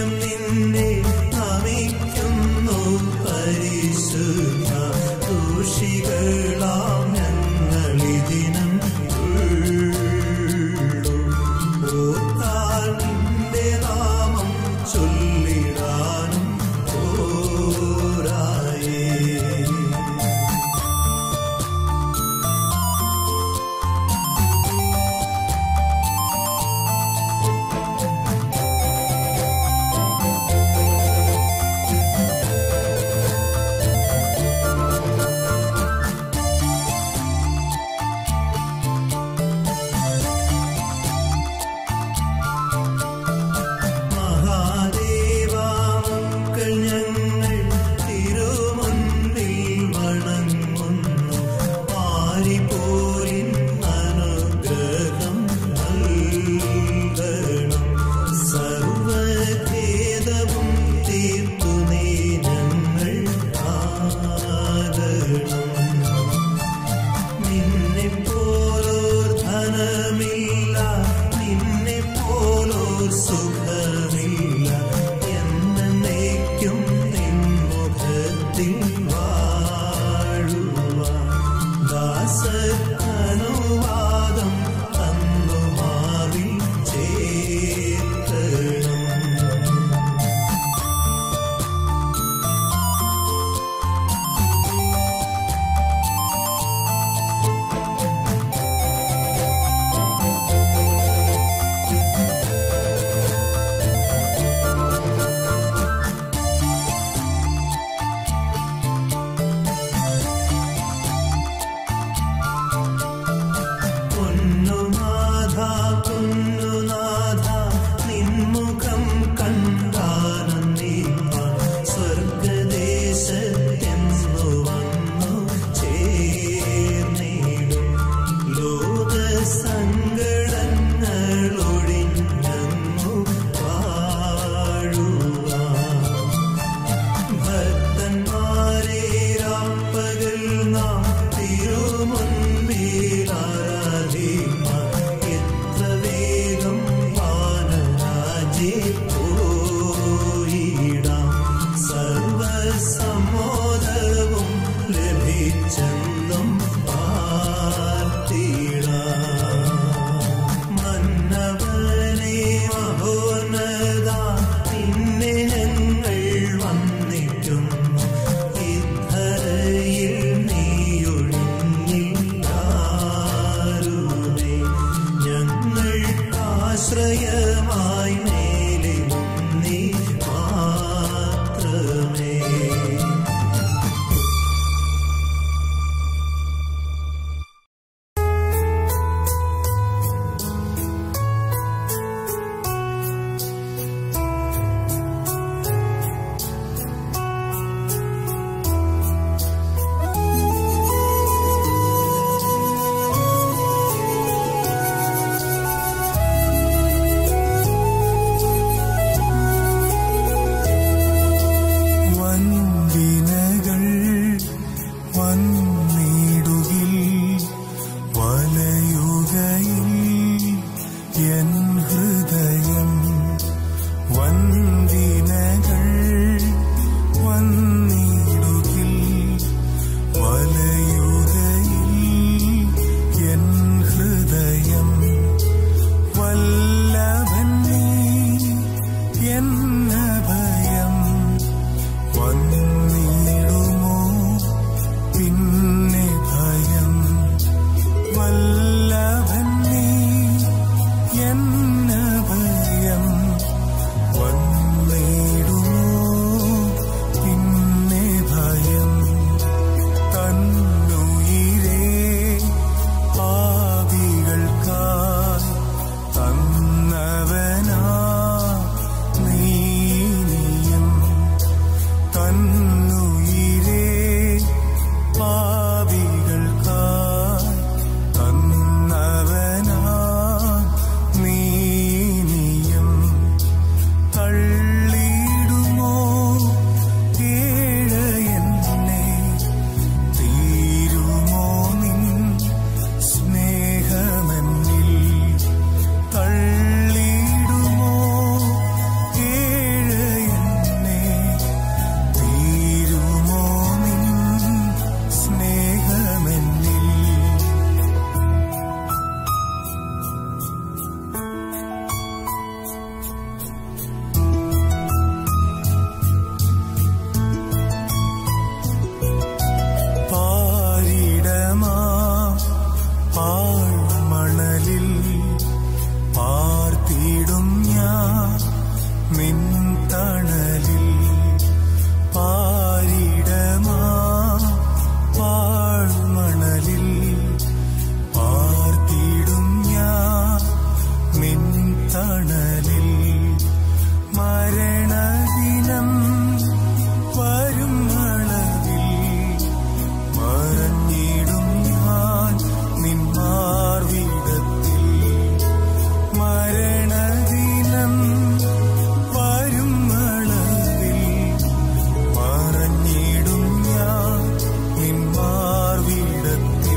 നിന്നെ നമിക്കുന്നു പരിശുദ്ധ ദോഷികളാം ഞങ്ങളിതിനം ഉള്ളു ഓർത്താൽ നിന്റെ നാമം ചൊല്ലിടാനും പോരായേ മഹാദേവാമക്കൾ ഞങ്ങൾ തിരുമുൻപിൽ വണങ്ങുന്നു പാരിപോലിൻ അനുഗ്രഹം നൽകണം സർവഖേദവും തീർത്തു നീ ഞങ്ങൾ ആകണം നിന്നെ പോലോർ ധനമില്ല നിന്നെ പോലോർ സുഖമില്ല എന്നേക്കും നിൻമുഖത്തിൽ വാഴുക ദാസനുവാദം തന്നു മാറി ചേർക്കണം പൊന്നുനാഥ പൊന്നുനാഥ നിൻമുഖം കണ്ടാനന്ദിപ്പാൻ സ്വർഗദേശത്തെന്നു വന്നു ചേർന്നിടും ലോക സങ്കടങ്ങളൊഴിഞ്ഞു വാഴുവാൻ ഭക്തന്മാരെ രാപ്പകൽ നാം തിരുമുൻപിൽ ആരാധിപ്പാൻ എത്ര വേഗം വാനരാജെ പോയിടാം സർവസമ്മോദവും ലഭിച്ചെന്നും പാർത്തിടാം മന്നവനെ മഹോന്നത നിന്നെ ഞങ്ങൾ വന്നിക്കുന്നു ഇദ്ധരയിൽ നീയൊഴിഞ്ഞില്ലാരുമേ ഞങ്ങൾ ആശ്രയമായി മേലിലും നീ മാത്രമേ വന്ദിനകൾ വന്നിടുകിൽ വലയുകയിൽ എൻ ഹൃദയം വന്ദിനകൾ വന്നിടുകിൽ വലയുകയിൽ എൻ ഹൃദയം വല്ലഭൻ നീ എന്ന ഭയം വന്നിടുമോ പിന്നെ ഭയം വല്ലഭൻ നീ എന്ന ഭയം വന്നിടുമോ പിന്നെ ഭയം തന്നുയിരേ പാപികൾക്കായി തന്നവനാ നീനിയും തന്ന മരണദിനം വരും അളവിൽ മറഞ്ഞിടും ഞാൻ നിന്മാർവിടത്തിൽ മരണദിനം വരും അളവിൽ മറഞ്ഞിടും ഞാൻ നിന്മാർവിടത്തിൽ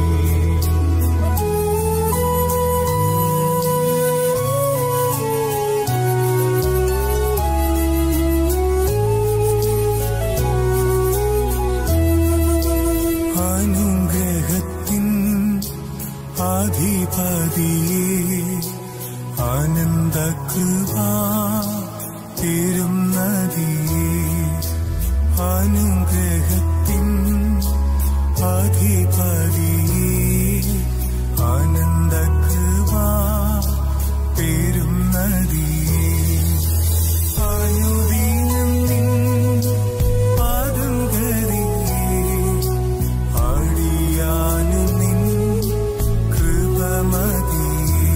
അനുഗ്രഹത്തിൻ അധിപതിയെ ആനന്ദ കൃപ തിരുനദിയെ അനുഗ്രഹത്തിൻ അധിപതിയെ ആനന്ദ കൃപ തിരുനദിയെ അനുദിനം നിൻ പാദം ഗതിയെ അടിയാനു നിൻ കൃപമതിയെ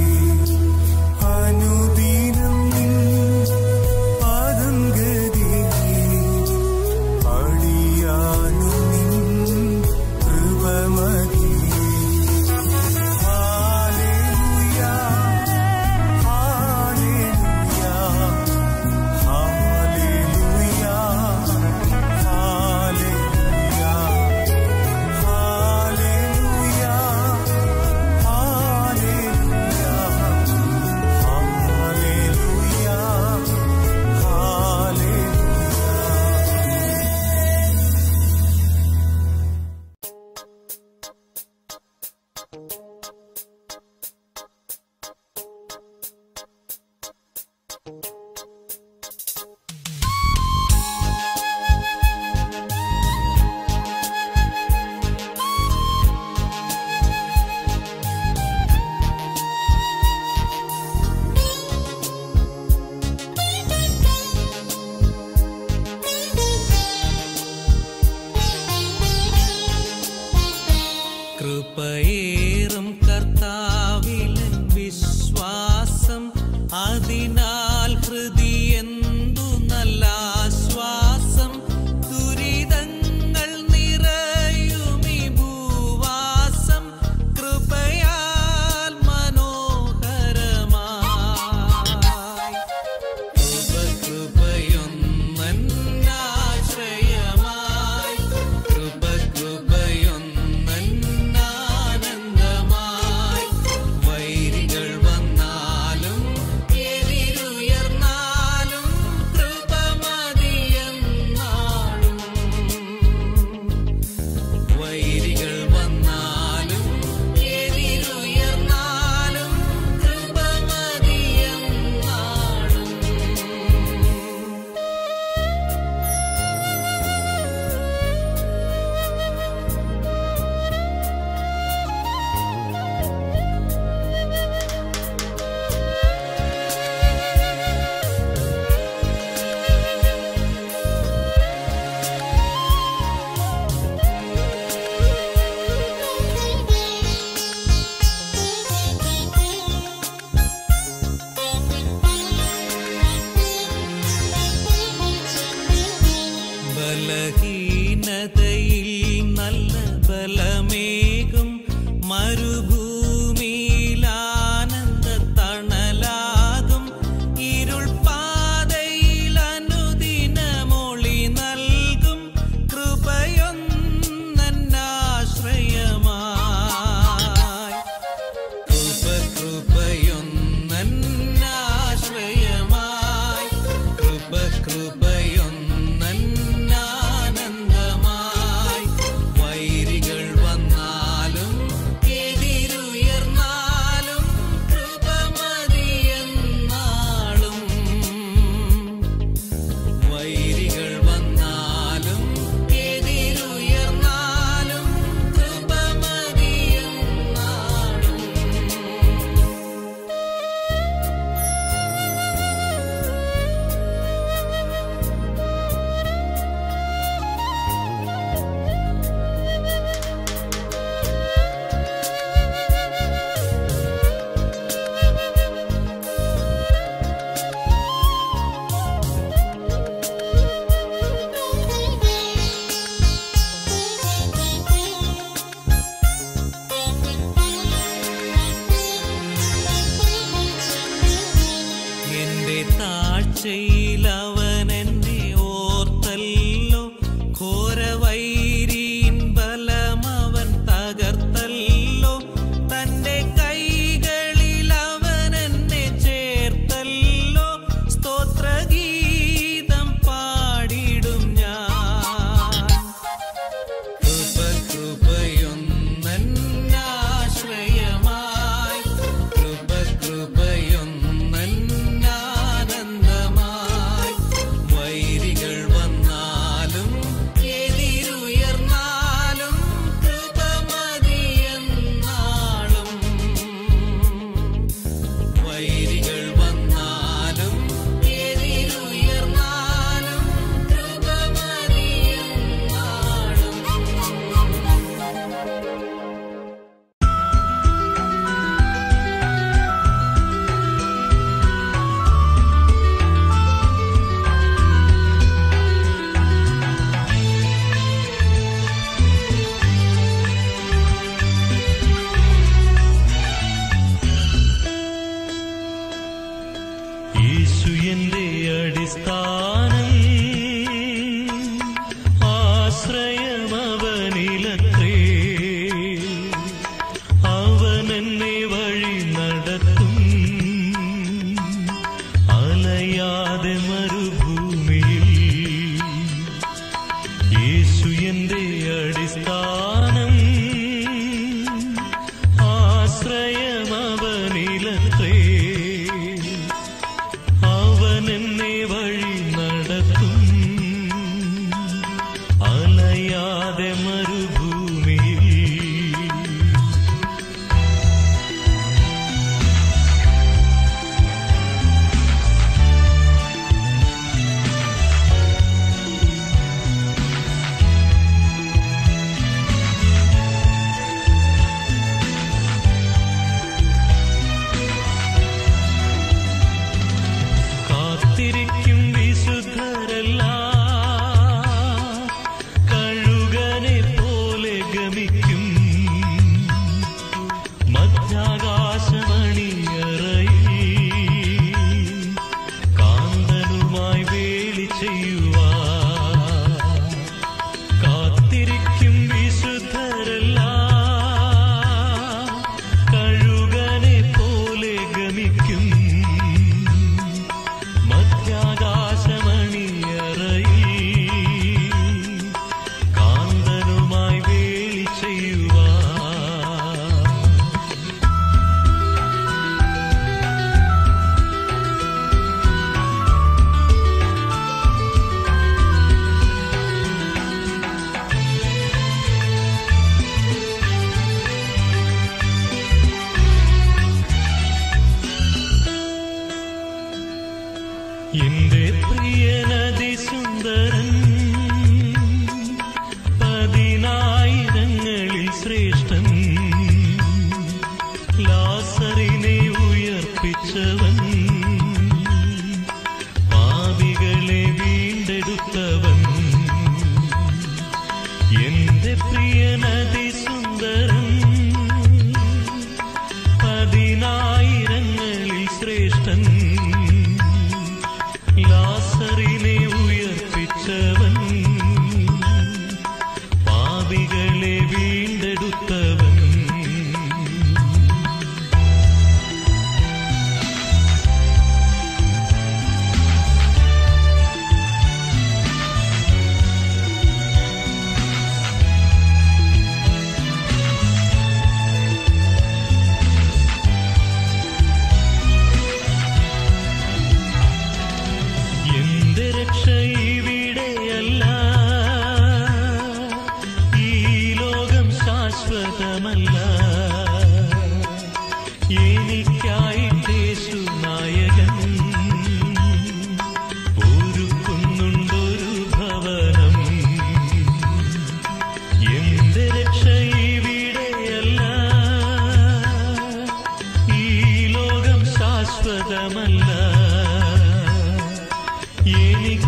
അനുദിനം നിൻ പാദം ഗതിയെ അടിയാനു നിൻ കൃപമതിയെ ഹല്ലേലൂയ ഹല്ലേലൂയ ഹല്ലേലൂയ ഹല്ലേലൂയ ഹല്ലേലൂയ ഹല്ലേലൂയ ഹല്ലേലൂയ കൃപയേറും കർത്താവിലൻ വിശ്വാസം അതിനാൽ ഹൃദിയെന്തു നല്ല ആശ്വാസം ദുരിതങ്ങൾ നിറയുമി ഭൂവാസം കൃപയാൽ മനോഹരമായി കൃപ കൃപയൊന്നന്നാശ്രയമായി കൃപ കൃപയൊന്നന്നാനന്ദമായി വൈരികൾ വന്നാലും എതിരുയർന്നാലും കൃപ മതിയെന്നാളും വൈരികൾ വന്നാലും എതിരുയർന്നാലും കൃപ മതിയെന്നാളും ബലഹീനതയിൽ നല്ല ബലമേകും മരുഭൂമിയിൽ ആനന്ദ തണലാകും ഇരുൾ പാതയിൽ അനുദിനമൊളി നൽകും കൃപയൊന്നന്നാശ്രയമായി കൃപ കൃപയൊന്നന്നാശ്രയമായി കൃപ കൃപയൊന്നന്നാനന്ദമായി വൈരികൾ വന്നാലും എതിരുയർന്നാലും കൃപ മതിയെന്നാളും വൈരികൾ വന്നാലും എതിരുയർന്നാലും കൃപ മതിയെന്നാളും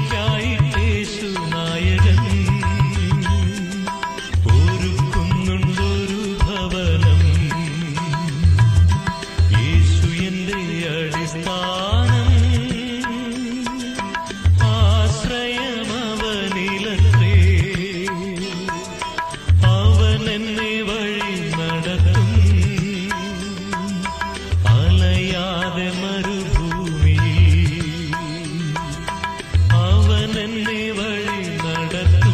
എനിക്കായി യേശു നായകൻ ഒരുക്കുന്നുണ്ടൊരു ഭവനം യേശു എന്റെ അടിസ്ഥാനം ആശ്രയമവനിലത്രേ അവൻ എന്നെ വഴി നടത്തും അലയാതെ മരുഭൂമി അവൻ എന്നെ വഴി നടത്തും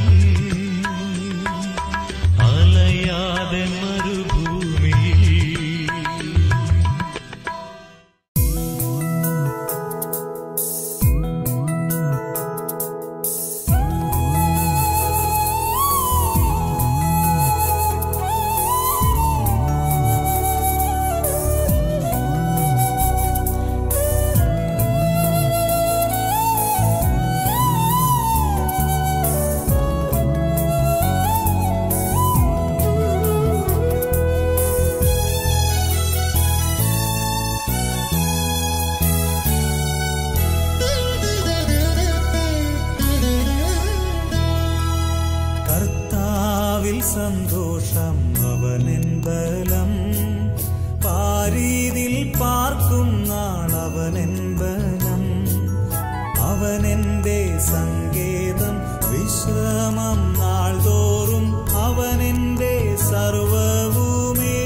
അലയാതെ മരുഭൂമി കർത്താവിൽ സന്തോഷം അവനെൻ ബലം പാരീതിൽ പാർക്കും നാളവനെൻ ബലം അവനെന്റെ സങ്കേതം വിശ്രമം നാൾതോറും അവനെന്റെ സർവവുമേ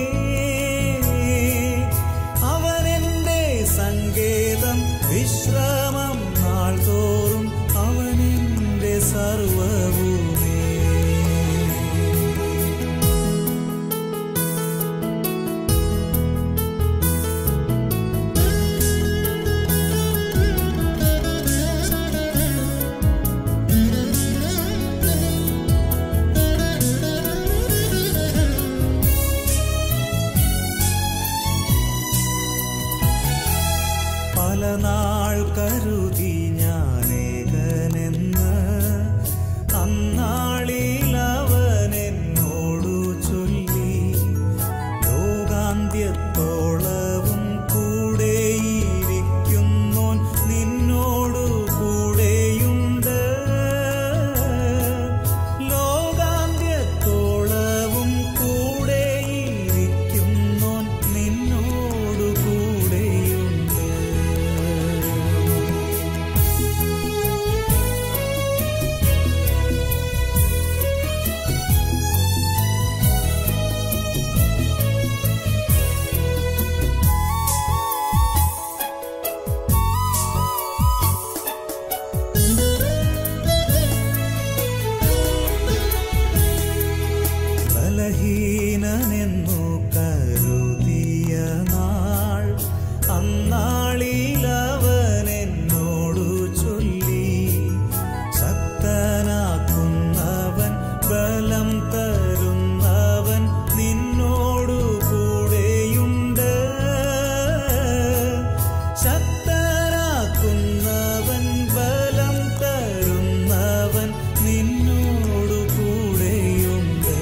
അവനെന്റെ സങ്കേതം വിശ്രമം നാൾതോറും അവനെന്റെ സർവവുമേ പല നാൾ കരുതി ഞാനേകനെന്ന് അന്നാളിൽ അവൻ എന്നോടു ചൊല്ലി ലോകാന്ത്യത്തോളവും കൂടെയിരിക്കുന്നോൻ നിന്നോടു കൂടെയുണ്ട് ലോകാന്ത്യത്തോളവും കൂടെയിരിക്കുന്നോൻ നിന്നോടു കൂടെയുണ്ട് ബലഹീനനെന്നു കരുതിയ നാൾ അന്നാളിൽ അവൻ എന്നോടു ചൊല്ലി ശക്തനാക്കുന്നവൻ ബലം തരുന്നവൻ നിന്നോടു കൂടെയുണ്ട് ശക്തനാക്കുന്നവൻ ബലം തരുന്നവൻ നിന്നോടു കൂടെയുണ്ട്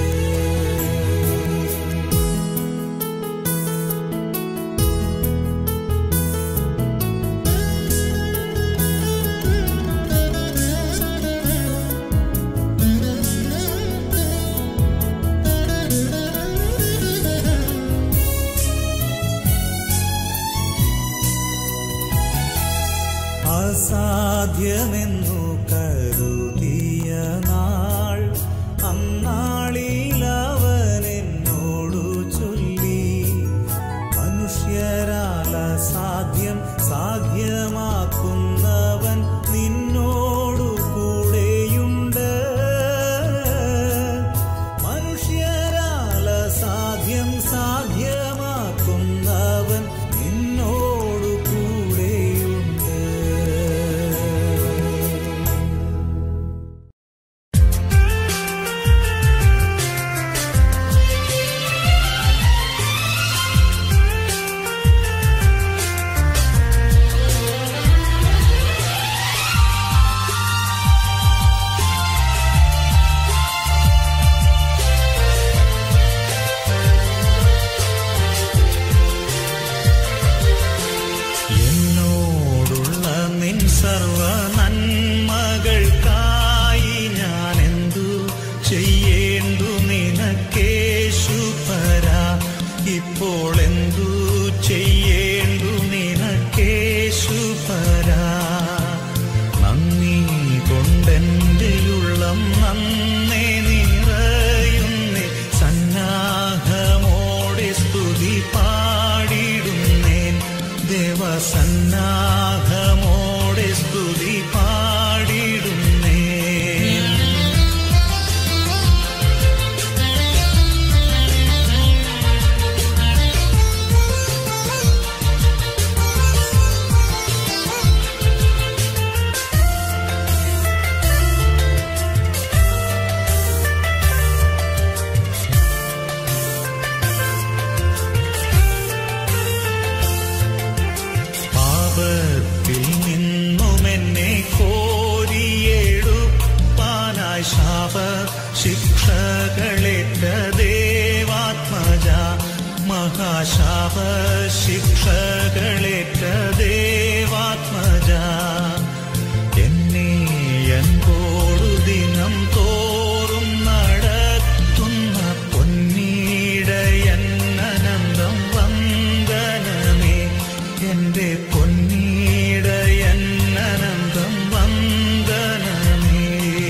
അസാധ്യമെന്നു കരുതിയ നാൾ അന്നാളിൽ അവൻ എന്നോടു ചൊല്ലി മനുഷ്യരാൽ അസാധ്യം സാധ്യമാക്കുന്നവൻ നിന്നോടു കൂടെയുണ്ട് മനുഷ്യരാൽ അസാധ്യം സാധ്യമാക്കുന്നവൻ നിന്നോടു കൂടെയുണ്ട് ശാപ ശിക്ഷകളേറ്റ ദേവാത്മജ മഹാശാപ ശിക്ഷകളേറ്റ ദേവാത്മജ എന്നെ അൻപോടു ദിനം തോറും നടത്തുന്ന പൊന്നീടയൻ അനന്തം വന്ദനമേ എന്റെ പൊന്നീടയൻ അനന്തം വന്ദനമേ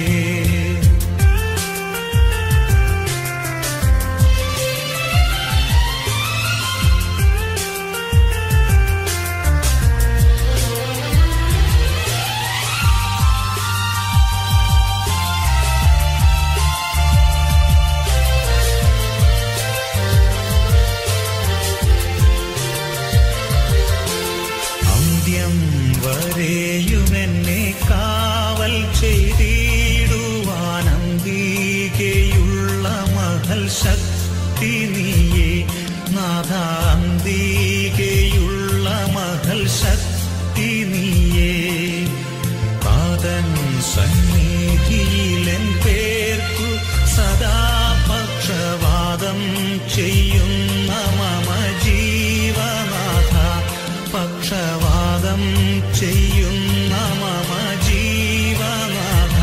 അന്ത്യം വരെയുമെന്നെ കാവൽ ചെയ്തിടുവാൻ അന്തികയുള്ള മഹൽ ശക്തി നീയേ നാഥ അന്തികയുള്ള മഹൽ ശക്തി നീയേ പാതൻ സന്നിധിയിലെൻ പേർക്കു സദാ പക്ഷവാദം ചെയ്യുന്ന മമ ജീവനാഥ പക്ഷവാദം ചെയ്യുന്ന മമ ജീവനാഥ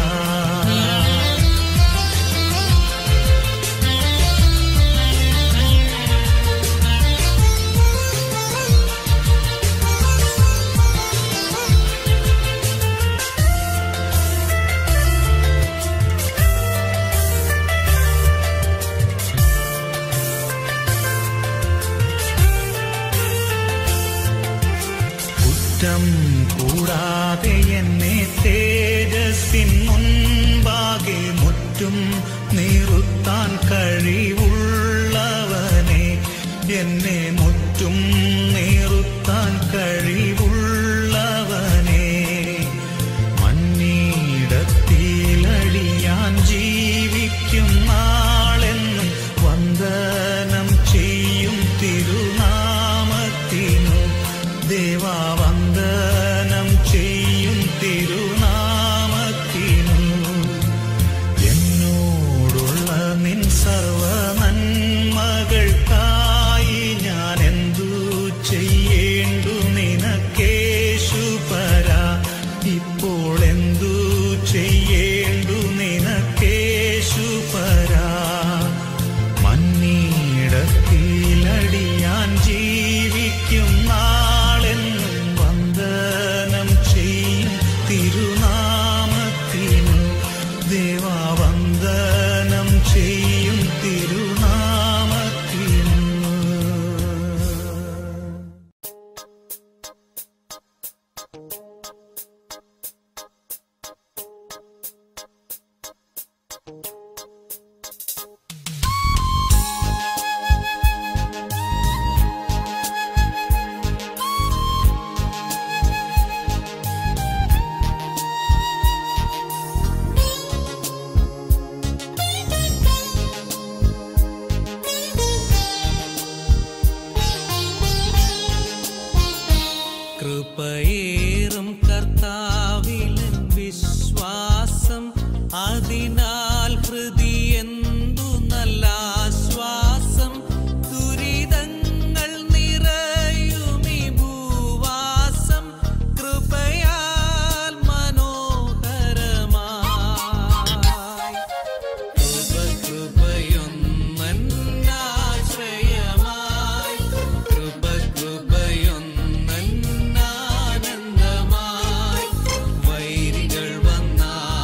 കുറ്റം കൂടാതെ എന്നെ തേജസ്സിൻ മുൻപാകെ മുറ്റും നിറുത്താൻ കഴിവുള്ളവനെ എന്നെ മുറ്റും നിറുത്താൻ കഴിവുള്ളവനെ മണ്ണീടത്തിലടിയാൻ ജീവിക്കും നാളെന്നും വന്ദനം ചെയ്യും തിരുനാമത്തിനു ദേവാ വന്ദനം ചെയ്യും തിരുനാമത്തിനു എന്നോടുള്ള നിൻ സർവ നന്മകൾക്കായി ഞാൻ എന്തു ചെയ്യേണ്ടു നിനക്കേശു പരാ ഇപ്പോൾ എന്തു ചെയ്യേണ്ടു നിനക്കേശു പരാ മണ്ണീടത്തിലടിയാൻ ജീവിക്കും നാളെന്നും വന്ദനം ചെയ്യും തിരുനാമത്തിനു ദേവാ വന്ദനം ചെയ്യും തിരുനാമത്തിനു കൃപയേറും കർത്താവിലൻ വിശ്വാസം അതിനാൽ ഹൃദി എന്തു നല്ല ആശ്വാസം ദുരിതങ്ങൾ നിറയുമി ഭൂവാസം കൃപയാൽ മനോഹരമായി കൃപ കൃപയൊന്നാശ്രയമായി കൃപ കൃപയൊന്നാനന്ദമായി വൈരികൾ വന്നാൽ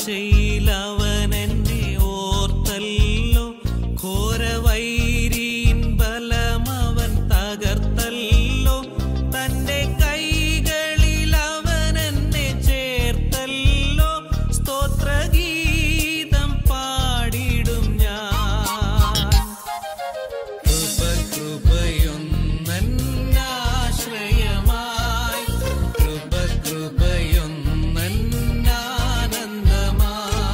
താഴ്ചയിൽ അവൻ എന്നെ ഓർത്തല്ലോ ഘോരവൈരീൻ ബലം അവൻ തകർത്തല്ലോ തന്റെ കൈകളിൽ അവൻ എന്നെ ചേർത്തല്ലോ സ്തോത്രഗീതം പാടിടും ഞാൻ കൃപ കൃപയൊന്നന്നാശ്രയമായി കൃപ കൃപയൊന്നന്നാനന്ദമായി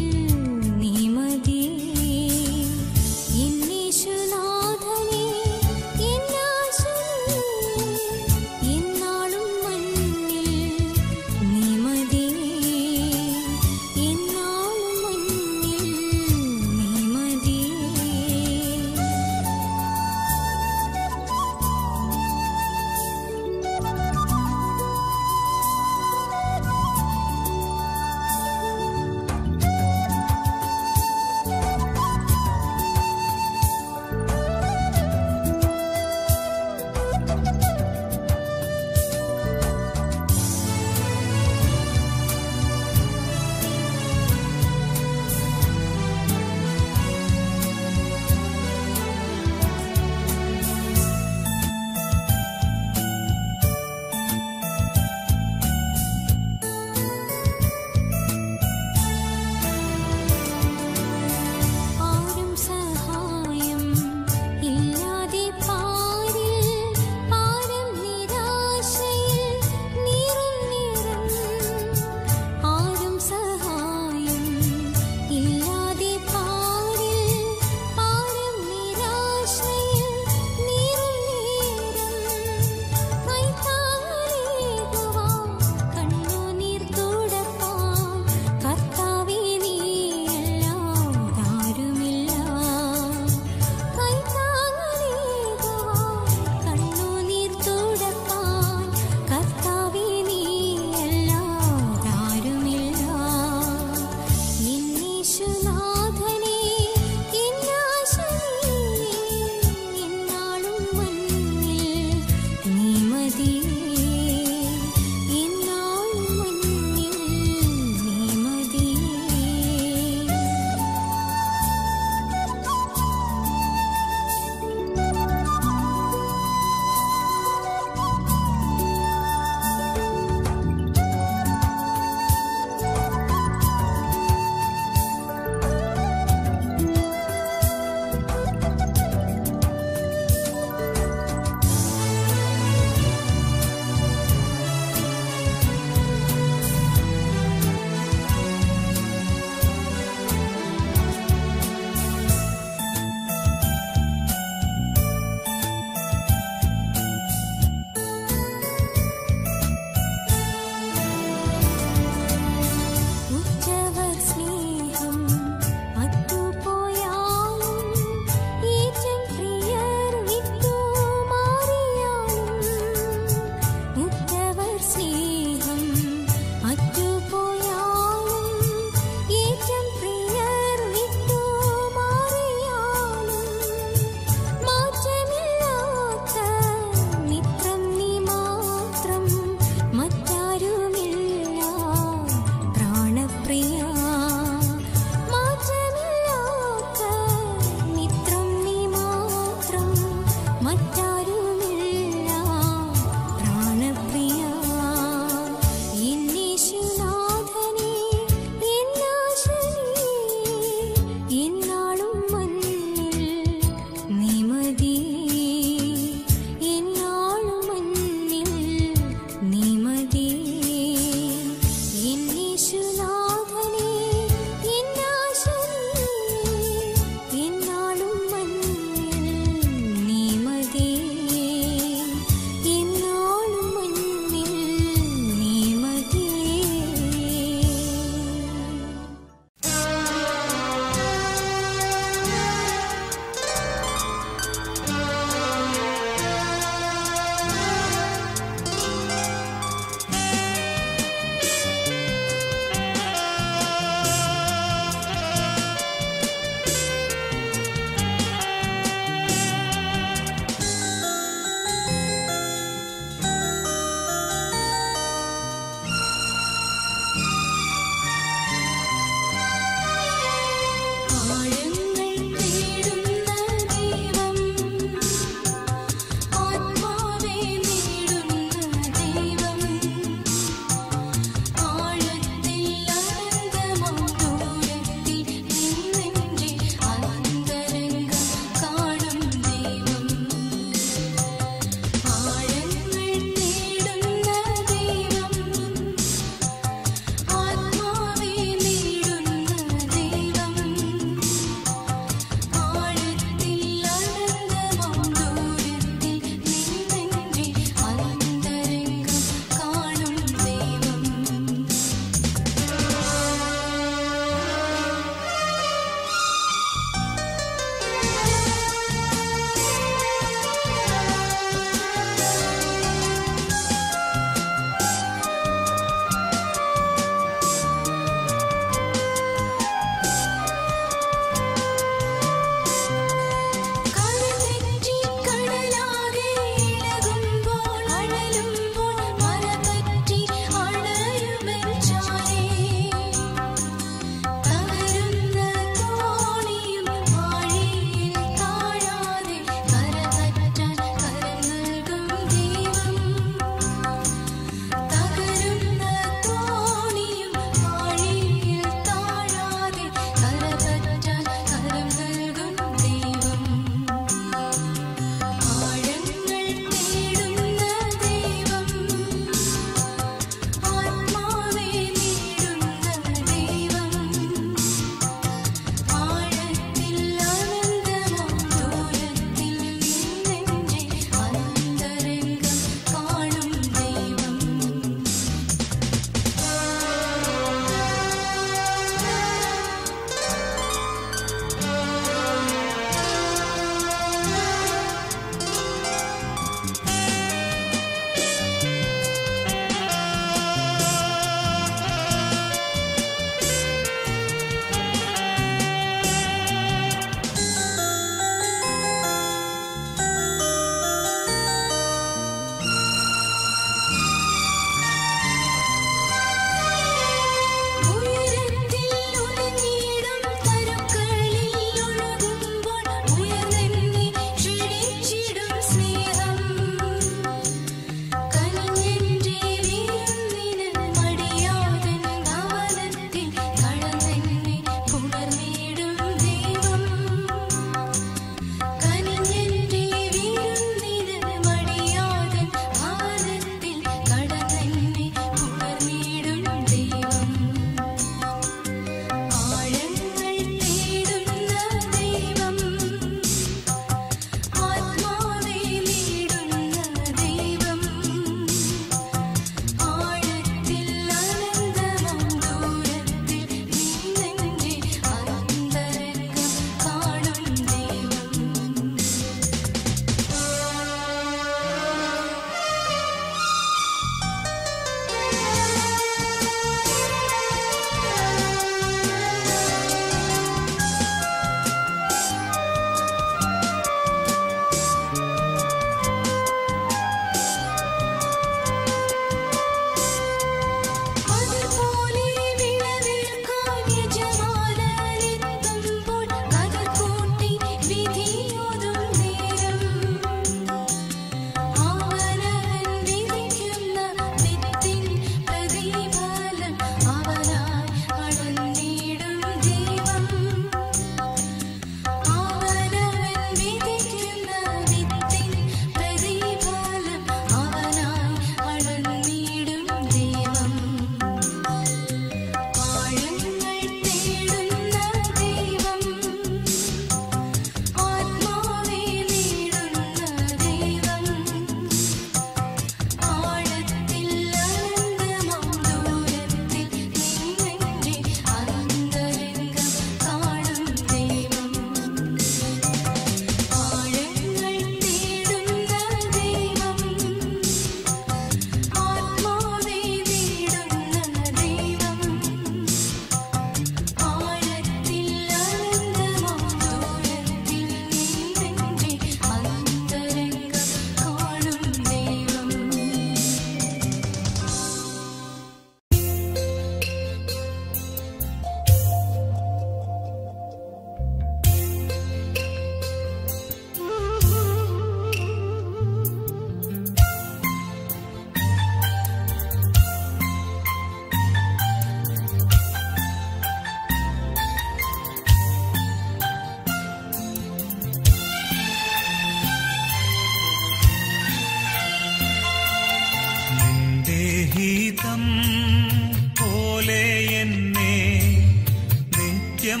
ഹിതം പോലെ എന്നെ നിത്യം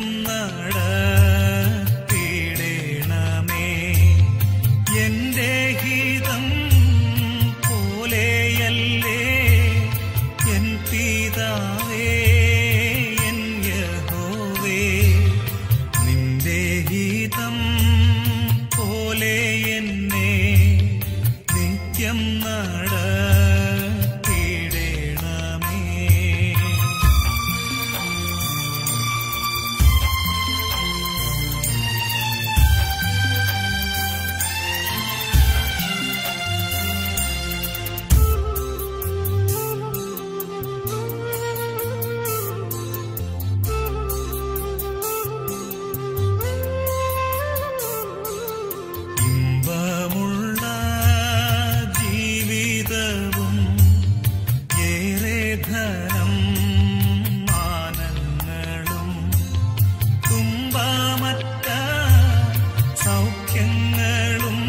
നടത്തിയിടണമേ എന്റെ ഹിതം പോലെയല്ലേ എൻ പിതാവേ എൻ യഹോവേ നിന്റെ ഹിതം പോലെ എന്നെ നിത്യം നടത്തിയിടണമേ ഇമ്പമുള്ള ജീവിതവും ഏറെ ധനം മാനങ്ങളും തുമ്പമറ്റ സൗഖ്യങ്ങളും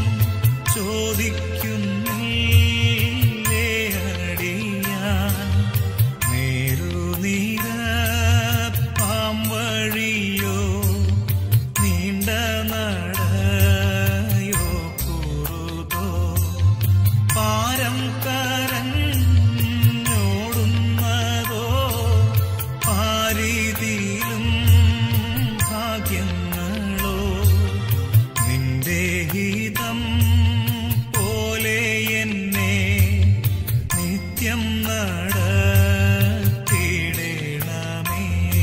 ചോദിക്കുന്നില്ലേ അടിയാൻ നേരുനീര പാമ്പഴിയോ നീണ്ട നടയോ കുറുതോ പാരം കരഞ്ഞോടുന്നതോ പാരിതിയിലും ഭാഗ്യങ്ങളോ നിന്റെ ഹിതം പോലെ എന്നെ നിത്യം നടത്തിയിടണമേ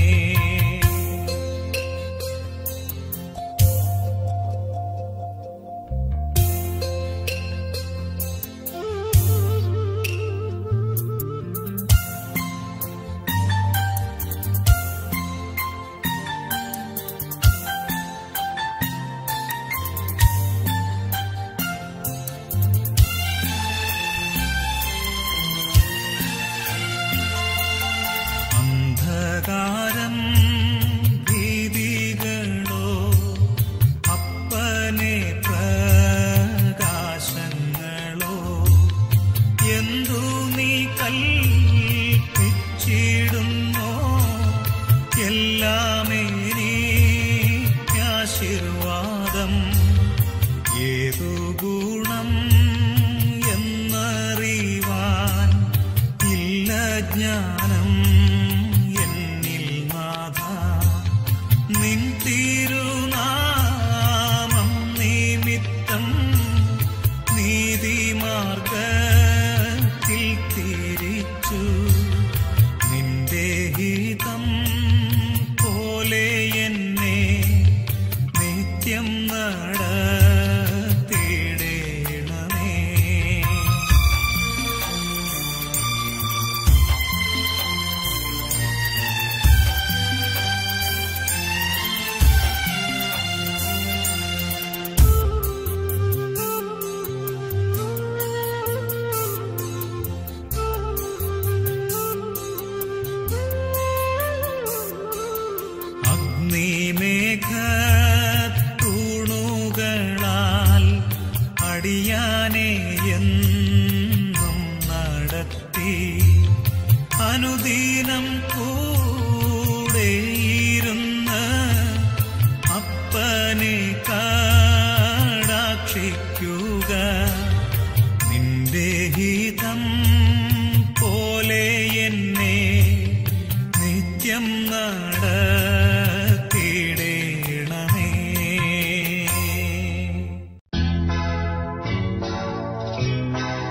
അന്ധകാരം ഭീതികളോ അപ്പനെ പ്രകാശങ്ങളോ എന്തു നീ കൽപ്പിച്ചിടുന്നോ എല്ലാമേനീശീർവാദം ഏതു ഗുണം എന്നറിവാൻ ഇല്ല ജ്ഞാനം എന്നിൽ നാഥ നിൻ തിരുനാമം നിമിത്തം നീതിമാർഗത്തിൽ തിരിച്ചു നിന്റെ ഹിതം പോലെ എന്നെ നിത്യം നടത്തിയിടണമേ അഗ്നിമേഘ തൂണുകളാൽ അടിയാനെ എന്നും നടത്തി അനുദീനം കൂടെയിരുന്ന് അപ്പനെ കാടാക്ഷിക്കുക നിന്റെ ഹിതം പോലെ എന്നെ നിത്യം നടത്തിയിടണമേ ും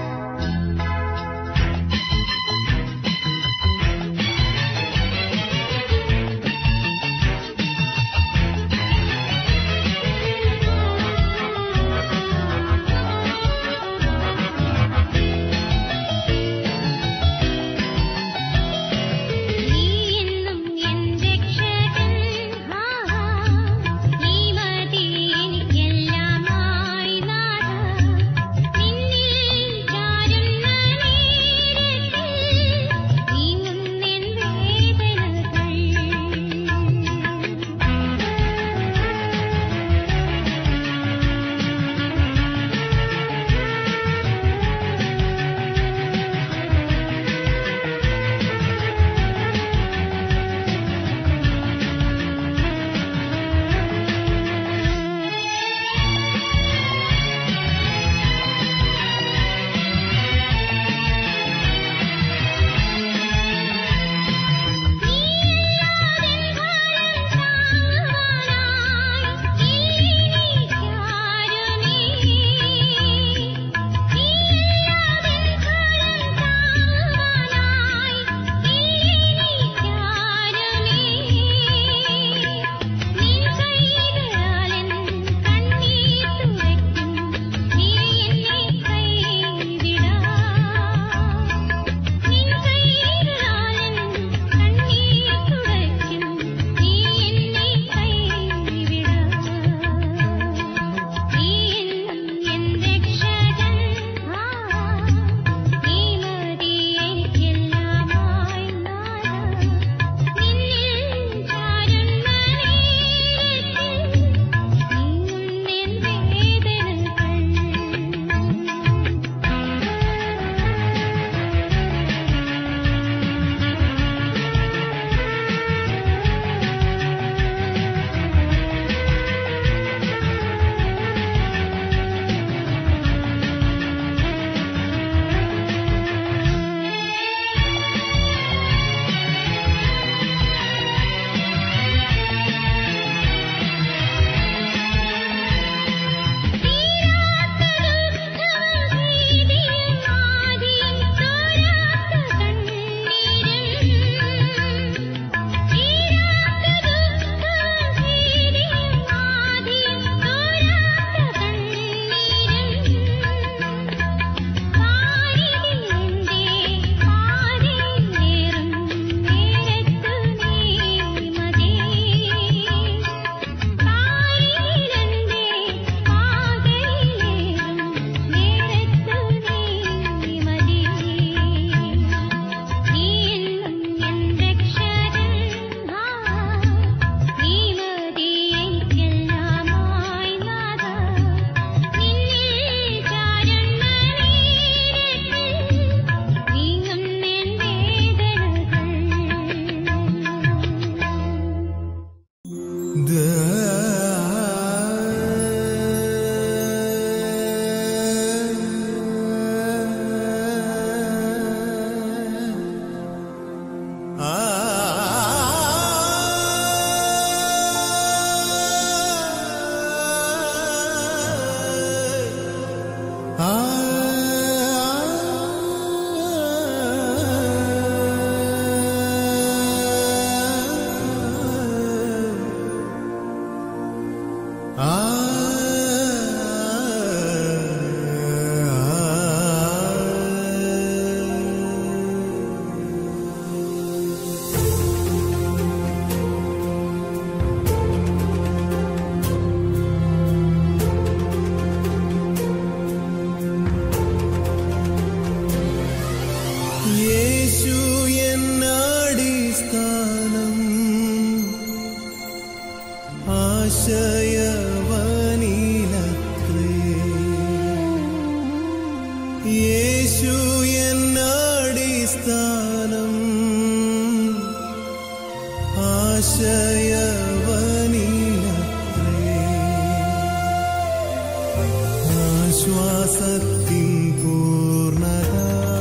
ആശ്വാസത്തിൻ പൂർണ്ണത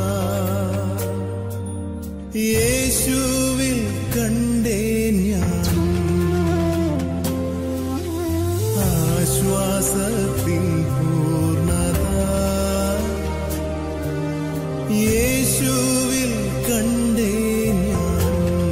യേശുവിൽ കണ്ടേ ഞാൻ ആശ്വാസത്തിൻ പൂർണ്ണത യേശുവിൽ കണ്ടേ ഞാൻ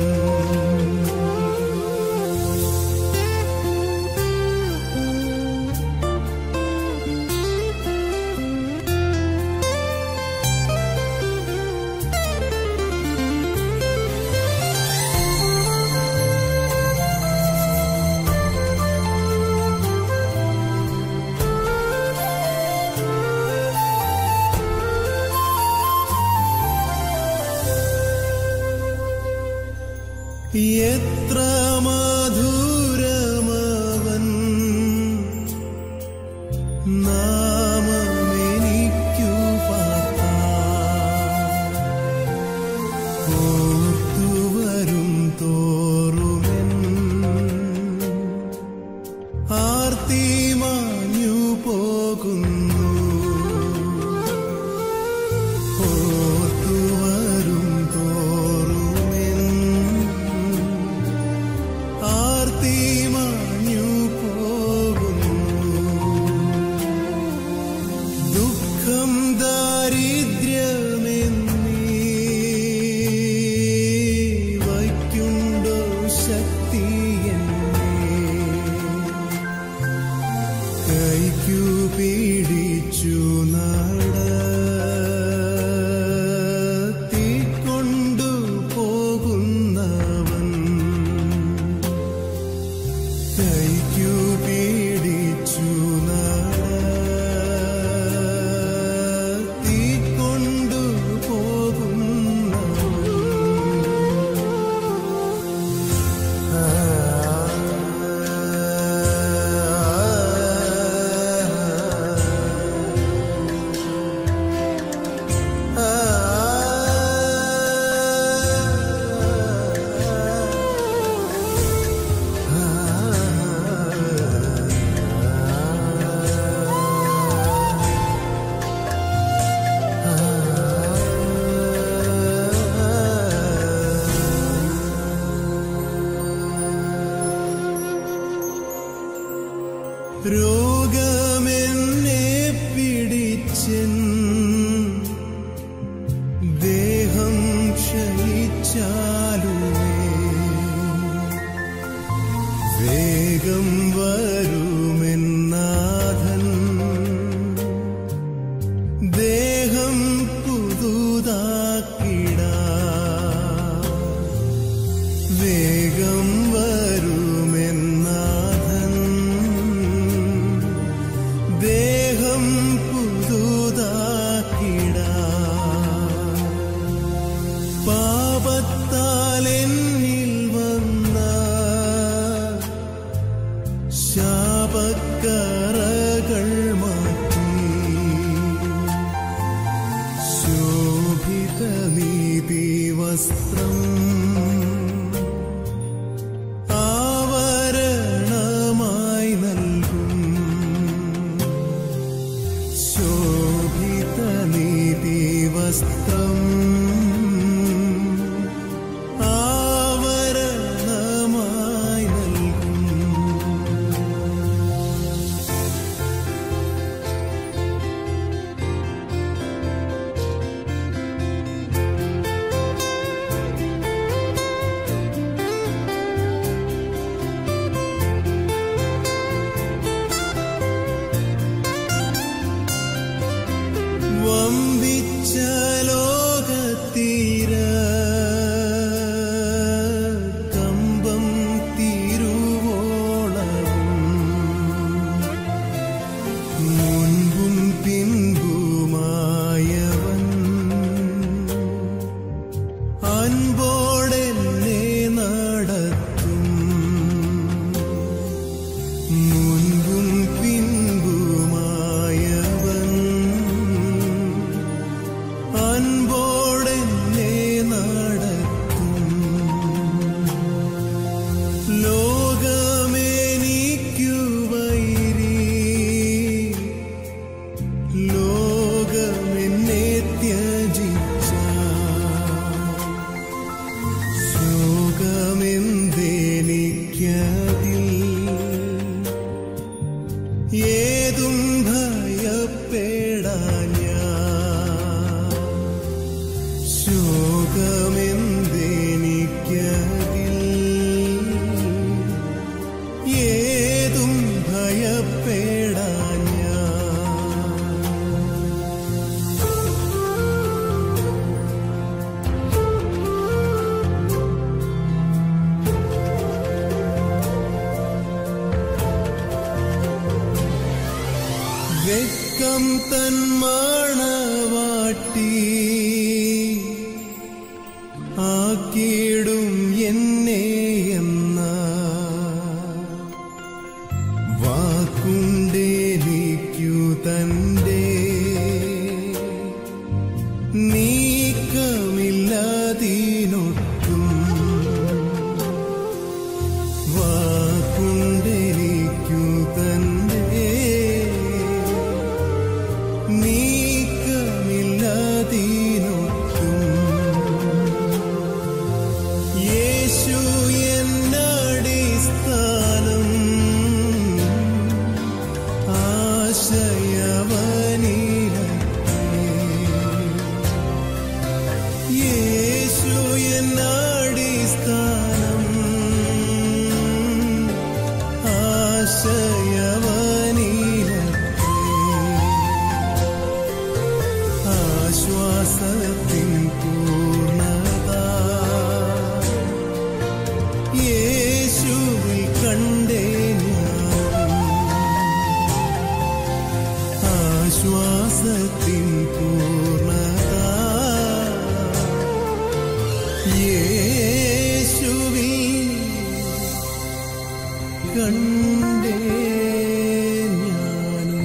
എത്ര മധുരമവൻ നാമമെനിക്കു ഓർത്തുവരും തോറുമെൻ ആർത്തി മാഞ്ഞു പോകുന്നു ഓർത്തുവരും തോറുമെൻ ആർത്തി മാഞ്ഞു പോകുന്നു ദുഃഖം ദാരിദ്ര്യമെന്നീ വയ്ക്കുണ്ടോ ശക്തി എന്നെ കൈക്കു പീഡിച്ചു നടത്തിക്കൊണ്ടു പോകുന്നവൻ കൈക്കു പീഡിച്ചു നടത്തിക്കൊണ്ടു പോകുന്നവൻ രോഗമെന്നെ പിടിച്ചൻ ദേഹം ക്ഷയിച്ചാലുമേ വേഗം വരുമെന്നാഥൻ ദേഹം പുതുതാക്കിടാ വേഗം വരുമെന്നാഥൻ ദേഹം പുതുതാക്കിടാ പാപത്താൽ എന്നിൽ വന്ന ശാപക്കറകൾ മാറ്റി ശോഭിത നീതി വസ്ത്രം ആവരണമായി നൽകും ശോഭിത നീതി വസ്ത്രം ആവരണമായി നൽകും വമ്പിച്ച ലോകത്തീര കമ്പം തിരുവോളവും മുൻപും പിൻപുമായവൻ അൻപോടെന്നെ നടത്തും മുൻപും പിൻപുമായവൻ അൻപോടെന്നെ നടത്തും ലോകമേനിക്കു വൈരി വെക്കം തൻ മണവാട്ടി ആക്കിയിടും എന്നെ എന്ന വാക്കുണ്ടേലിക്കു തന്റെ നീക്കമില്ലാതീനൊട്ടും വാക്കുണ്ടേലിക്കു തന്റെ നീക്കമില്ലാതീനൊട്ടും യേശു എന്നടിസ്ഥാനം ആശയവനിലേ യേശു എന്നടിസ്ഥാനം ആശയവനിലേ ആശ്വാസത്തിൻ പൂർണ്ണത യേശുവിൽ കണ്ടേ ഞാൻ ആശ്വാസത്തിൻ പൂർണ്ണത യേശുവിൽ കണ്ടേ ഞാനും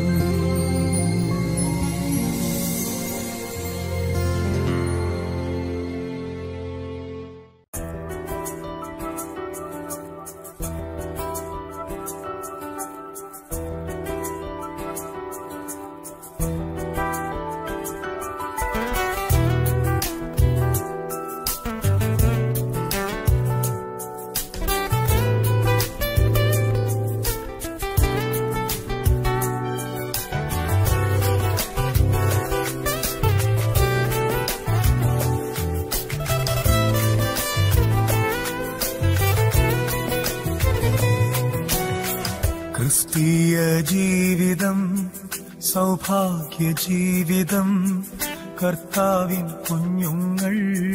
ക്രിസ്തീയ ജീവിതം സൗഭാഗ്യ ജീവിതം കർത്താവിൻ കുഞ്ഞുങ്ങൾ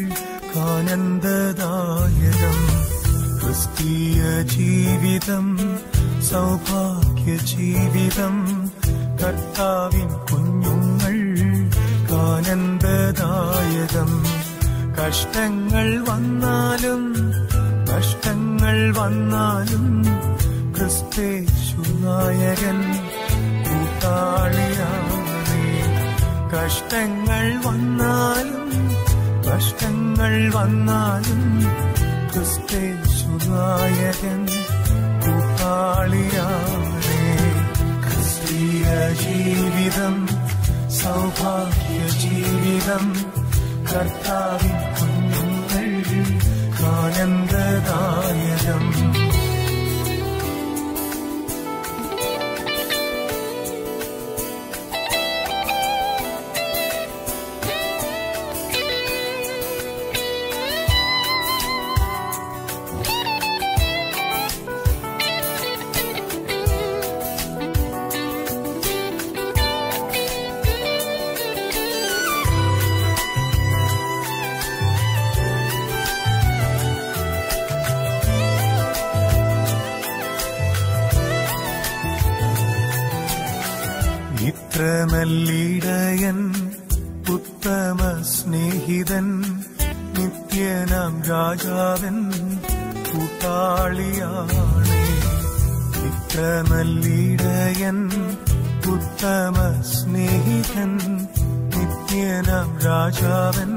കാനന്ദദായകം ക്രിസ്തീയ ജീവിതം സൗഭാഗ്യ ജീവിതം കർത്താവിൻ കുഞ്ഞുങ്ങൾ കാനന്ദദായകം കഷ്ടങ്ങൾ വന്നാലും കഷ്ടങ്ങൾ വന്നാലും ക്രിസ്തേശു നായകൻ കൂട്ടാളിയാണേ കഷ്ടങ്ങൾ വന്നാലും കഷ്ടങ്ങൾ വന്നാലും ക്രിസ്തേശു നായകൻ കൂട്ടാളിയാണേ ക്രിസ്തീയ ജീവിതം സൗഭാഗ്യ ജീവിതം കർത്താവിൻ കുഞ്ഞുങ്ങൾ ആനന്ദദായകം ഇത്ര നല്ലിടയൻ ഉത്തമ സ്നേഹിതൻ നിത്യനാം രാജാവൻ കൂട്ടാളിയാണേ ഇത്ര നല്ലിടയൻ ഉത്തമ സ്നേഹിതൻ നിത്യനാം രാജാവൻ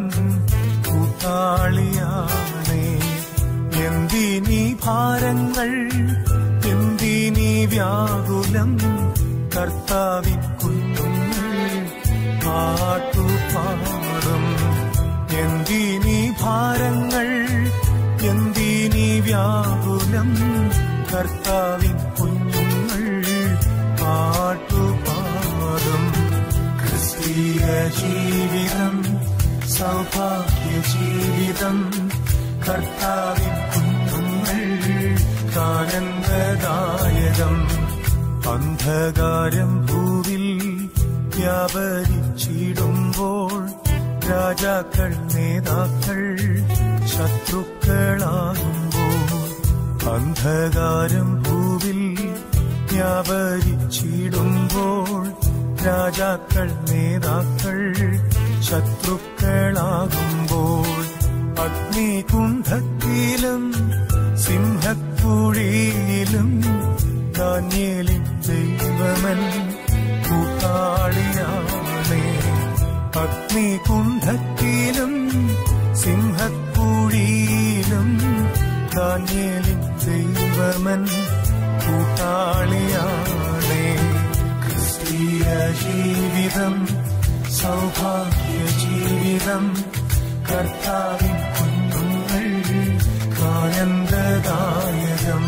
കൂട്ടാളിയാണേ എന്തിനീ ഭാരങ്ങൾ എന്തിനീ വ്യാകുലം കർത്താവിൻ കുഞ്ഞുങ്ങൾ പാട്ടുപാടും എന്തിനീ ഭാരങ്ങൾ എന്തിനീ വ്യാകുലം കർത്താവിൻ കുഞ്ഞുങ്ങൾ പാട്ടുപാടും ക്രിസ്തീയ ജീവിതം സൗഭാഗ്യ ജീവിതം കർത്താവിൻ കുഞ്ഞുങ്ങൾ ആനന്ദദായകം അന്ധകാരം ഭൂവിൽ വ്യാപരിച്ചിടുമ്പോൾ രാജാക്കൾ നേതാക്കൾ ശത്രുക്കളാകുമ്പോൾ അന്ധകാരം ഭൂവിൽ വ്യാപരിച്ചിടുമ്പോൾ രാജാക്കൾ നേതാക്കൾ ശത്രുക്കളാകുമ്പോൾ അഗ്നികുണ്ഠത്തിലും സിംഹക്കുഴിയിലും ദാനിയേലിൻ ദൈവമൻ കൂട്ടാളിയാണേ അഗ്നികുണ്ഠത്തിലും സിംഹക്കുഴിയിലും ദാനിയേലിൻ ദൈവമൻ കൂട്ടാളിയാണേ ക്രിസ്തീയ ജീവിതം സൗഭാഗ്യ ജീവിതം കർത്താവിൻ കുഞ്ഞുങ്ങൾ കാനന്ദദായകം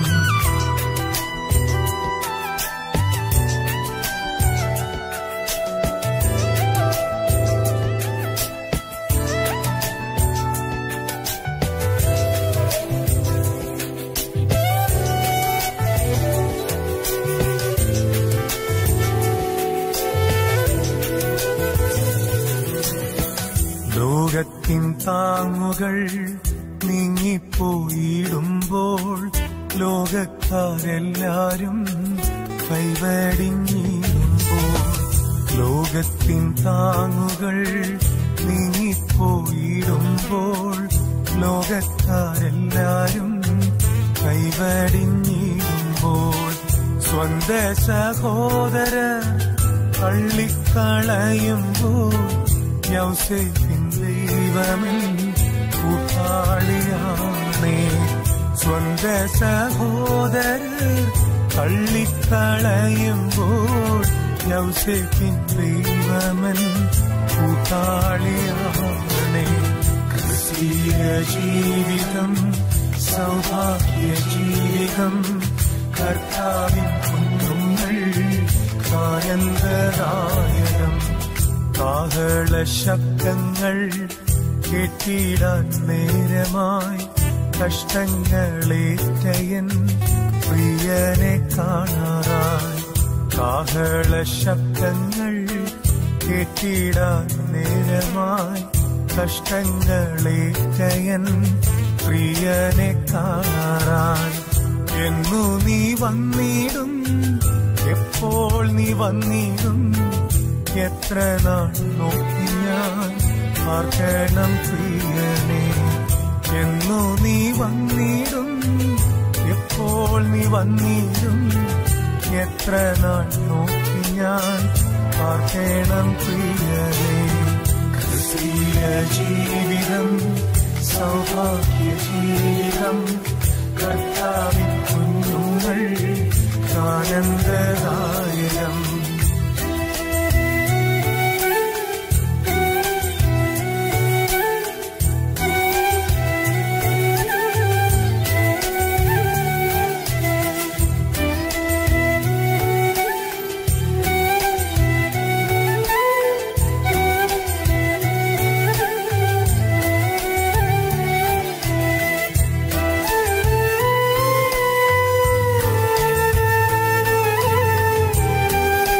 ലോകത്തിൻ താങ്ങുകൾ നീങ്ങിപ്പോയിടുമ്പോൾ ലോകക്കാരെല്ലാരും കൈവടിഞ്ഞിടുമ്പോൾ ലോകത്തിൻ താങ്ങുകൾ നീങ്ങിപ്പോയിടുമ്പോൾ ലോകക്കാരെല്ലാരും കൈവടിഞ്ഞിടുമ്പോൾ സ്വന്ത സഹോദര തള്ളിക്കളയുമ്പോൾ യൗസേപ്പിൻ ദൈവമേ കൂട്ടാളിയാണേ സ്വന്ത സഹോദരർ തള്ളിക്കളയുമ്പോൾ യൗസേപ്പിൻ ദൈവമൻ കൂട്ടാളിയാണേ ക്രിസ്തീയ ജീവിതം സൗഭാഗ്യ ജീവിതം കർത്താവിൻ കുഞ്ഞുങ്ങൾ കായന്തരായകം കാഹള ശബ്ദങ്ങൾ കേട്ടിടാൻ നേരമായി കഷ്ടങ്ങളേറ്റയൻ പ്രിയനെ കാണാറായി കാഹള ശബ്ദങ്ങൾ കേട്ടിടാൻ നേരമായി കഷ്ടങ്ങളേറ്റയൻ പ്രിയനെ കാണാറായി എന്നു നീ വന്നിടും എപ്പോൾ നീ വന്നിടും എത്ര നാൾ നോക്കി ഞാൻ പാർക്കണം പ്രിയനെ എന്നു നീ വന്നിടും എപ്പോൾ നീ വന്നിടും എത്ര നാൾ നോക്കി ഞാൻ പാർക്കണം പ്രിയനെ ക്രിസ്തീയ ജീവിതം സൗഭാഗ്യ ജീവിതം കർത്താവിൻ കുഞ്ഞുങ്ങൾ ആനന്ദദായകം യേശുവേ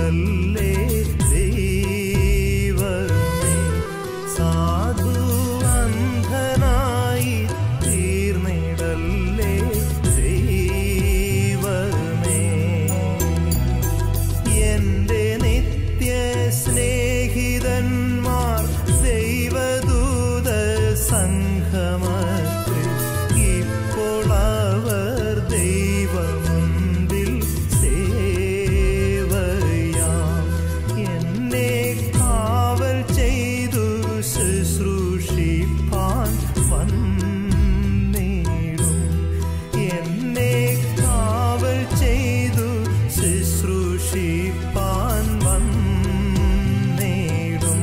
വന്നീടല്ലേ ദൈവമേ സാധു അന്ധനായി തീർന്നിടല്ലേ ദൈവമേ എന്റെ നിത്യ സ്നേഹിതന്മാർ ദൈവദൂത സംഘമത്തിൽ ഇപ്പോൾ അവർ ദൈവമുൻപിൽ സേവയാം എന്നെ കാവൽ ചെയ്തു ശുശ്രൂഷിപ്പാൻ വന്നിടും എന്നെ കാവൽ ചെയ്തു ശുശ്രൂഷിപ്പാൻ വന്നിടും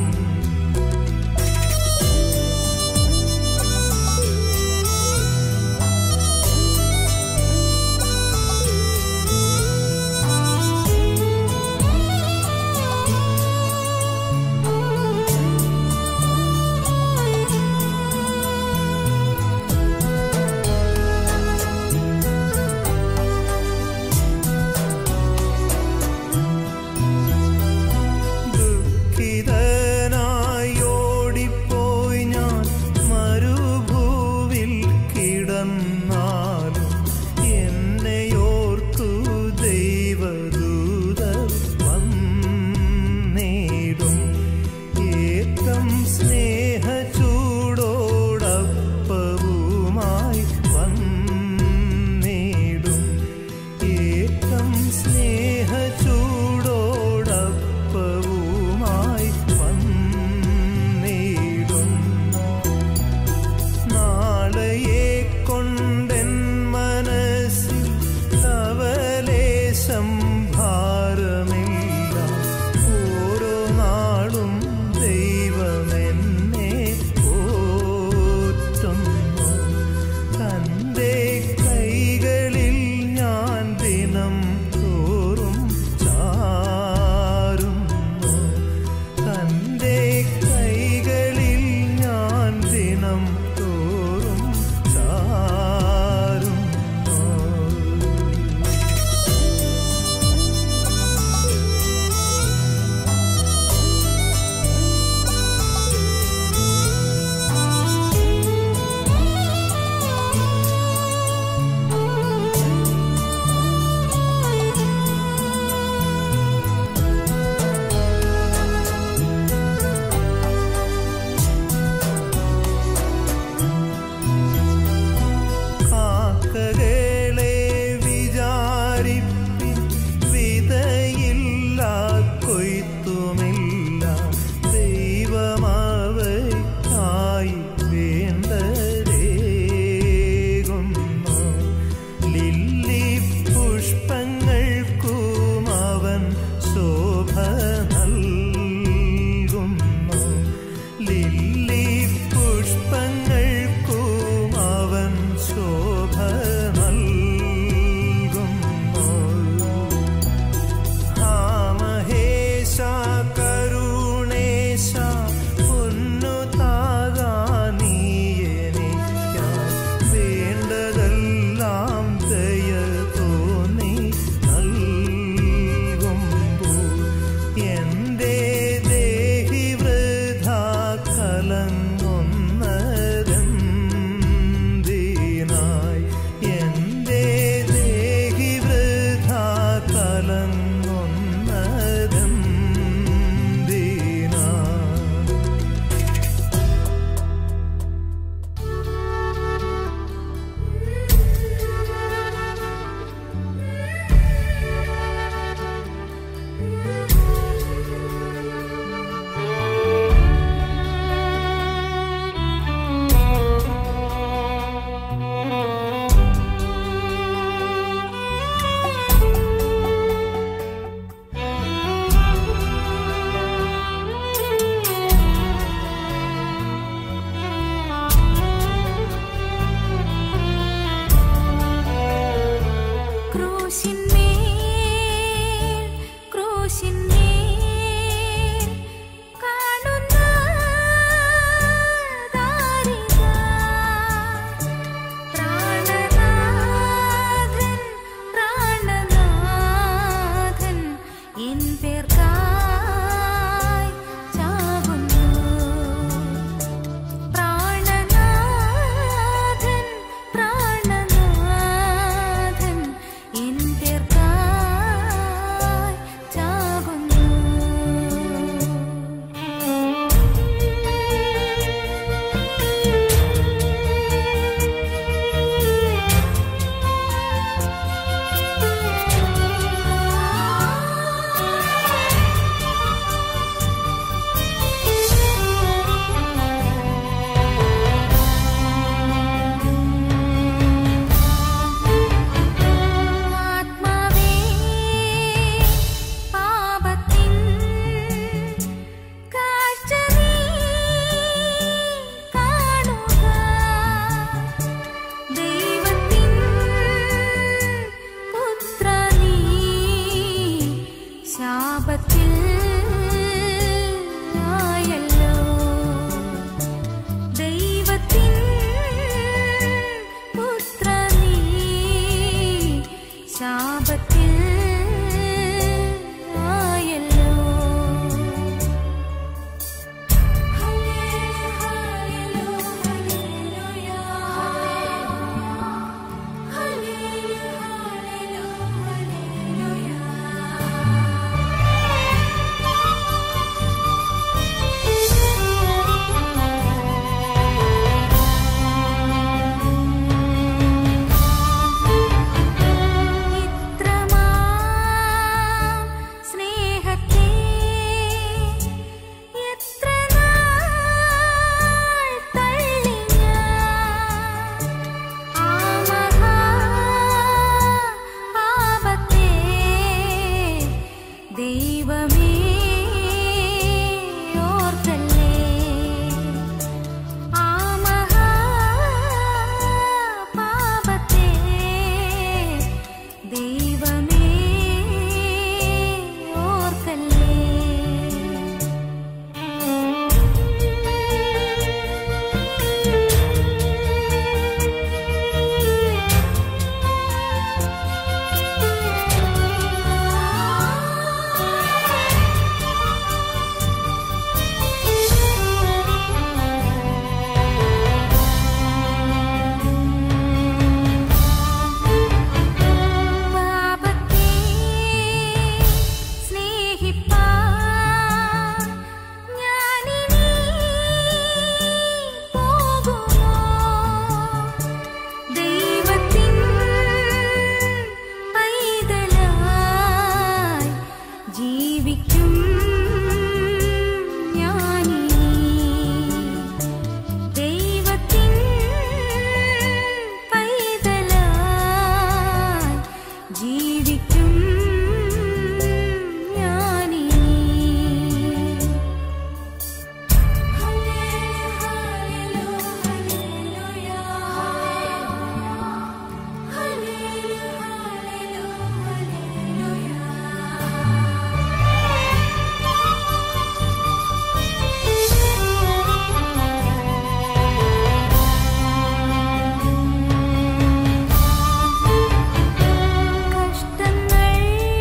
ദുഃഖിതനായി ഓടിപ്പോയി ഞാൻ മരുഭൂവിൽ കിടന്നാലും എന്നെയോർത്തു ദൈവദൂതർ വന്നിടും ഏക്കം സ്നേഹചൂടോടപ്പവുമായി വന്നിടും ഏക്കം സ്നേഹചൂടോടപ്പവുമായി വന്നിടും നാളെയെ കൊണ്ടെൻ മനസ്സിൽ ലവലേശം ഭാരമില്ല ഓരോ നാളും ദൈവമെന്നെ ഓറ്റുന്നു തൻ്റെ കൈകളിൽ ഞാൻ ദിനം തോറും ചാരുന്നു തൻ്റെ കൈകളിൽ ഞാൻ ദിനം തോറും ചാരുന്നു കാക്കകളെ വിചാരിപ്പിൻ വിതയില്ല കൊയ്ത്തുമില്ല ദൈവമവയ്ക്കായി വേണ്ടതേകുന്നു ലില്ലി പുഷ്പങ്ങൾക്കും അവൻ ശോഭ നൽകുന്നു ലില്ലി പുഷ്പങ്ങൾക്കും അവൻ ശോഭ നൽകുന്നു ആ മഹേശ കരുണേശ പൊന്നു താകാ നീ എനിക്കായി വേണ്ടതെല്ലാം ദയ തോന്നി നൽകുമ്പോൾ എന്റെ ദേഹി വൃഥ കലങ്ങുന്നതെന്തിനായി എന്റെ ദേഹി വൃഥ കലങ്ങുന്നതെന്തിനായി ക്രൂശിന്മേൽ ക്രൂശിന്മേൽ കാണുന്ന ദാരിക പ്രാണനാഥൻ പ്രാണനാഥൻ എൻ പേർ ശാപത്തിൽ ആയല്ലോ ദൈവത്തിൻ പുത്രനീ ശാപത്തിൽ ആയല്ലോ ഇത്രമാം സ്നേഹത്തെ എത്ര നാൾ തള്ളി ഞാൻ ആ മഹാപാപത്തെ ദൈവമേ ഓർക്കല്ലേ ആ മഹാപാപത്തെ ദൈവമേ ഓർക്കല്ലേ പാപത്തെ സ്നേഹിപ്പാൻ ഞാനിനി പോകുമോ ദൈവത്തിൻ പൈതലായി ജീവിക്കും ഞാനിനി ദൈവത്തിൻ പൈതലായി ജീവിക്കും ഞാനിനി കഷ്ടങ്ങൾ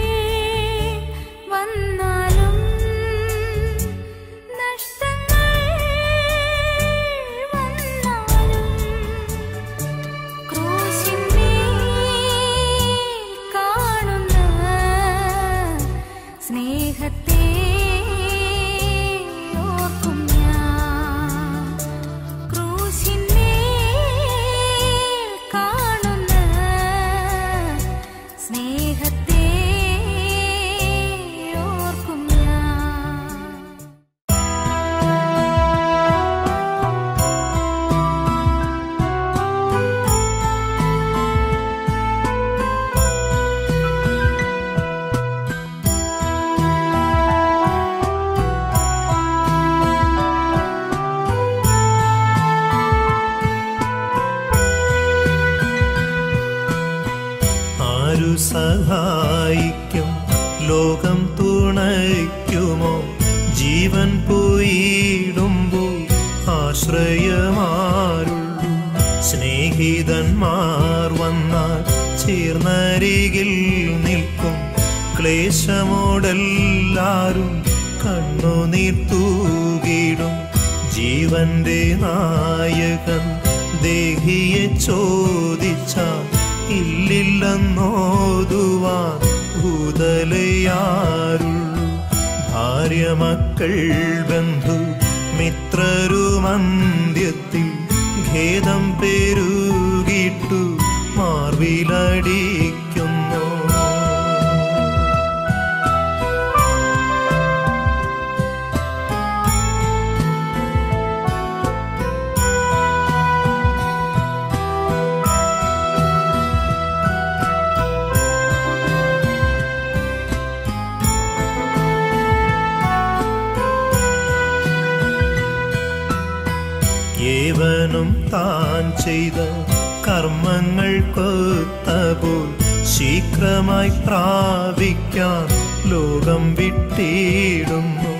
വന്നാലും നഷ്ടങ്ങൾ വന്നാലും ക്രൂശിന്മേൽ കാണുന്ന സ്നേഹത്തെ ഓർക്കും ഞാൻ ക്രൂശിന്മേൽ കാണുന്ന സ്നേഹത്തെ ഓർക്കും ഞാൻ ആരു സഹായിക്കും ലോകം തുണയ്ക്കുമോ ജീവൻ പോയിടുമ്പോൾ ആശ്രയമാരുള്ളൂ സ്നേഹിതന്മാർ വന്നാൽ ചേർന്നരികിൽ നിൽക്കും ക്ലേശമോടെല്ലാരും കണ്ണുനീർ തൂകിടും ജീവന്റെ നായകൻ ദേഹിയെ ചോദിച്ചാൽ ഇല്ലില്ലെന്നോതുവാൻ ഭൂതലയാരുള്ളൂ ഭാര്യ മക്കൾ ബന്ധു മിത്രരുമന്ത്യത്തിൽ ഖേദം പെരുകിട്ടു മാർവിലടിക്കുന്നു ഏവനും താൻ ചെയ്ത കർമ്മങ്ങൾ കൊത്തപോൽ ശീഘ്രമായി പ്രാപിക്കാൻ ലോകം വിട്ടിടുന്നു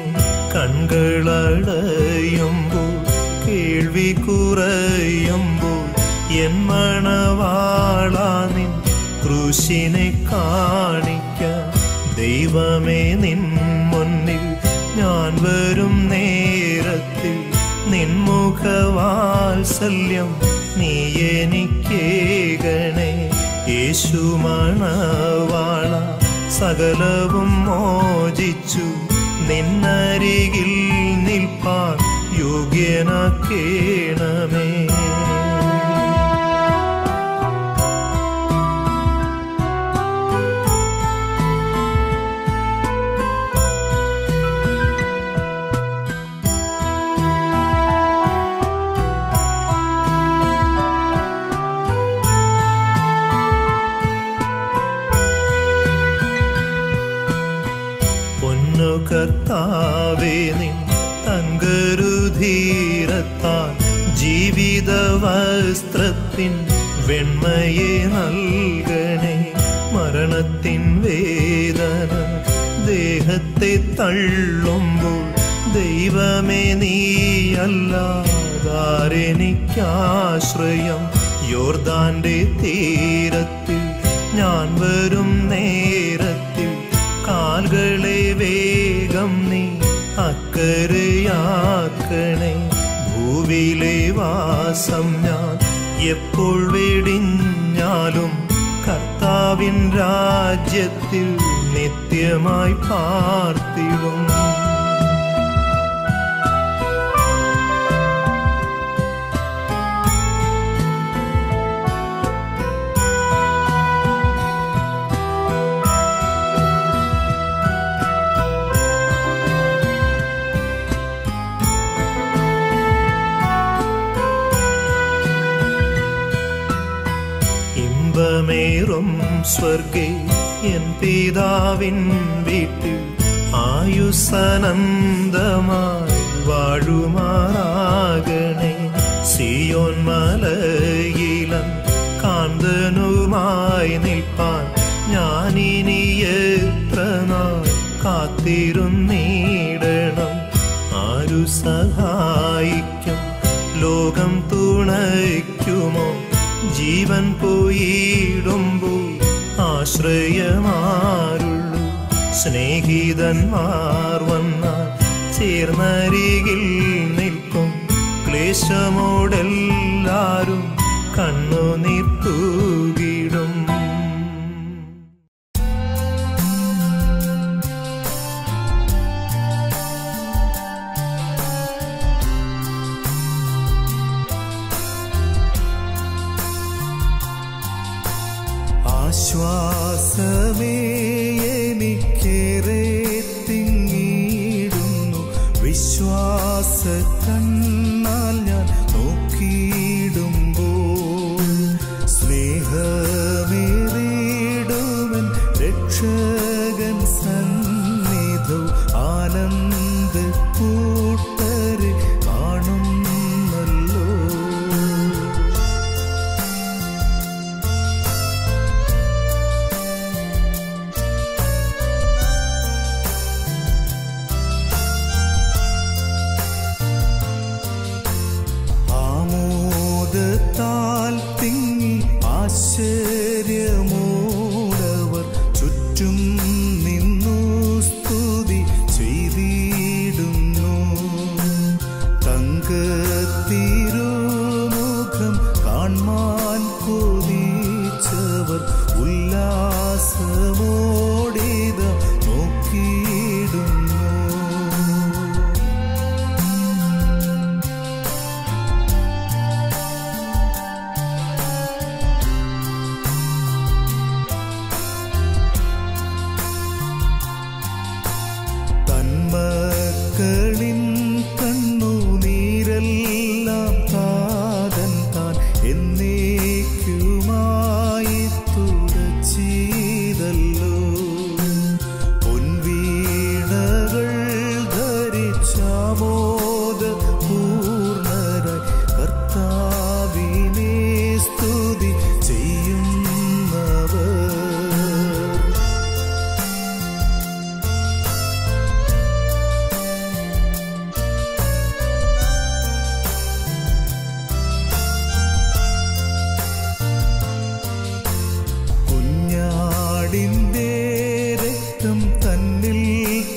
കൺകളടയുമ്പോൾ കേൾവി കുറയുമ്പോൾ എൻ മണവാളാ നിൻ ക്രൂശിനെ കാണിക്ക ദൈവമേ നിൻ മുന്നിൽ ഞാൻ വരും നേരത്തിൽ നിൻമുഖവാത്സല്യം നീ എനിക്കേകണേ യേശു മണവാള സകലവും മോചിച്ചു നിന്നരികിൽ നിൽപ്പാൻ യോഗ്യനാക്കേണമേ പൊന്നു കർത്താവേ നിൻ തങ്കരുധീരത്താൽ ജീവിത വസ്ത്രത്തിൻ വെണ്മയെ നൽകണേ മരണത്തിൻ വേദന ദേഹത്തെ തള്ളുമ്പോൾ ദൈവമേ നീയല്ലാതാരെനിക്കാശ്രയം യോർദാന്റെ തീരത്തിൽ ഞാൻ വരും നേരത്തിൽ കാൽകളെ വേഗം നീ അക്കരയാക്കണേ ഭൂവിലെ വാസം ഞാൻ എപ്പോൾ വെടിഞ്ഞാലും കർത്താവിൻ രാജ്യത്തിൽ നിത്യമായി പാർത്തിടും ഇമ്പമേറും സ്വർഗേ എൻ പിതാവിൻ വീട്ടിൽ ആയുസനന്ദമായി വാഴുമാറാകണേ സിയോൻ മലയിലൻ കാന്തനുമായി നിൽപ്പാൻ ഞാനിനി എത്ര നാൾ കാത്തിരുന്നീടണം ആരു സഹായിക്കും ലോകം തുണയ്ക്കുമോ ജീവൻ പോയിടുമ്പോൾ ആശ്രയമാരുള്ളൂ സ്നേഹിതന്മാർ വന്നാൽ ചേർന്നരികിൽ നിൽക്കും ക്ലേശമോടെല്ലാരും കണ്ണുനീർ തൂകിടും ആശ്വാസമേ എനിക്കേറെ തിങ്ങിയിടുന്നു വിശ്വാസ കണ്ണാൽ ഞാൻ നോക്കിയിടുമ്പോൾ സ്നേഹമേറിടുവൻ രക്ഷകൻ സന്നിധു ആനന്ദ കൂട്ടരെ കാണുന്നല്ലോ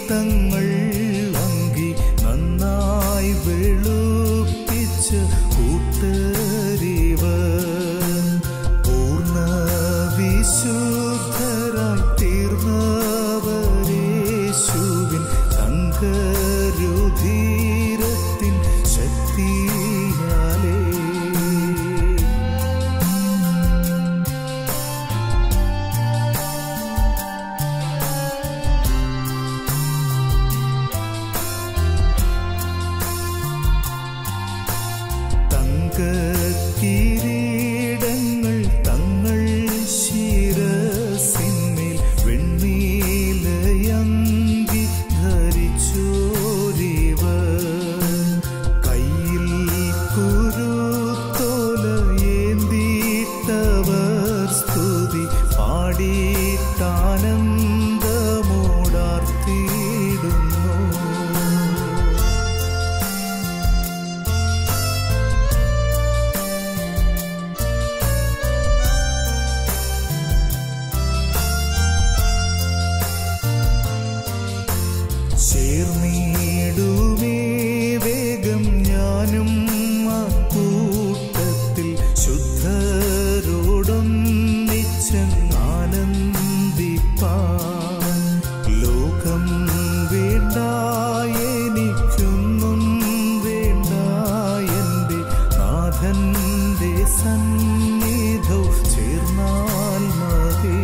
തങ്ങൾ അങ്കി നന്നായി വെളുപ്പിച്ച് കൂട്ടരിവർ പൂർണ്ണ വിശുദ്ധരായി തീർന്നവരേശുവിൻ തങ്കരുധീരത്തിൻ ശക്തിയാലേ തങ്ക കിരീടങ്ങൾ തങ്ങൾ ശിരസിന്മേൽ വെണ്ണീലയങ്കി ധരിച്ചോരിവർ കയ്യിൽ കുരുത്തോലയേന്തിട്ടവർ സ്തുതി പാടിയിട്ടാനന്ദമോടാർത്തിയിടുന്നു ചേർന്നിടുമേ വേഗം ഞാനും ആ കൂട്ടത്തിൽ ശുദ്ധരോടൊന്നിച്ചെന്നാനന്ദിപ്പാൻ ലോകം വേണ്ട എനിക്കൊന്നും വേണ്ട എൻ്റെ നാഥൻ്റെ സന്നിധൗ ചേർന്നാൽ മതി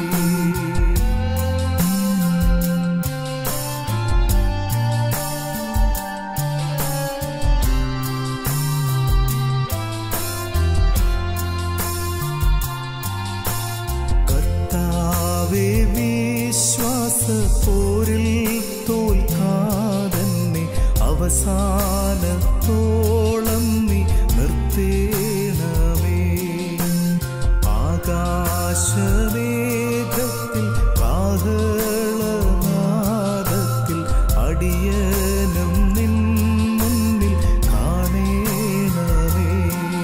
കർത്താവേ വിശ്വാസ പോരിൽ തോൽക്കാതന്നെ അവസാനത്തോളം നീ നിർത്തേണമേ ആകാശമേഘത്തിൽ കാഹളനാദത്തിൽ അടിയനും നിൻ മുന്നിൽ കാണേണമേ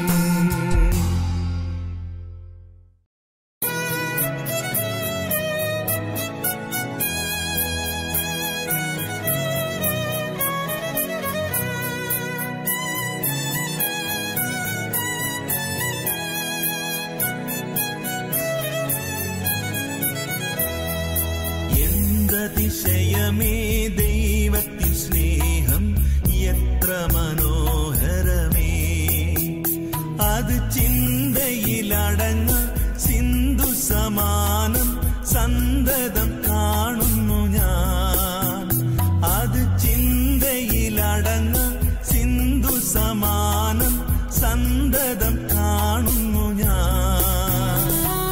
എന്തതിശയമേ ദൈവത്തിൻ സ്നേഹം എത്ര മനോഹരമേ അത് ചിന്തയിലടങ്ങ സിന്ധു സമാനം സന്തതം കാണുന്നു ഞാൻ അത് ചിന്തയിലടങ്ങ സിന്ധു സമാനം സന്തതം കാണുന്നു ഞാൻ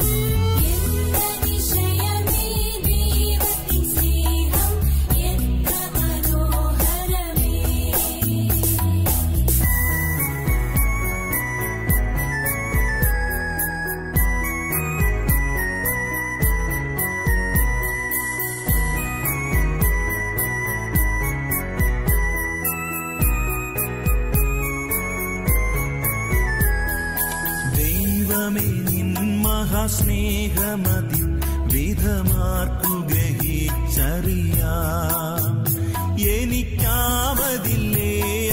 വിഷയമേ ദൈവത്തിൻ സ്നേഹം എത്ര മനോഹരമേ ദൈവമേ നിൻ മഹാസ്നേഹമതി വിധമാർക്കു ഗ്രഹിച്ചറിയാം എനിക്കാവതില്ലേ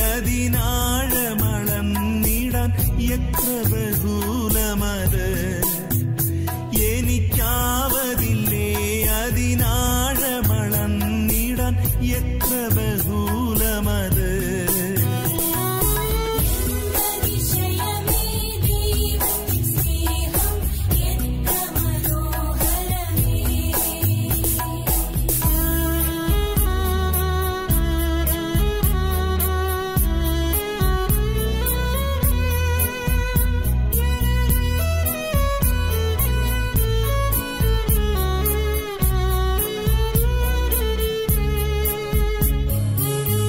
അതിനാഴമളന്നിടാൻ എത്ര ബഹുലമത് എനിക്കാവതില്ലേ അതിനാഴമളന്നിടാൻ എത്ര ബഹുലമത് വിഷയമേ ദൈവത്തിൻ സ്നേഹം എത്ര മനോഹരമേ യേശുവേ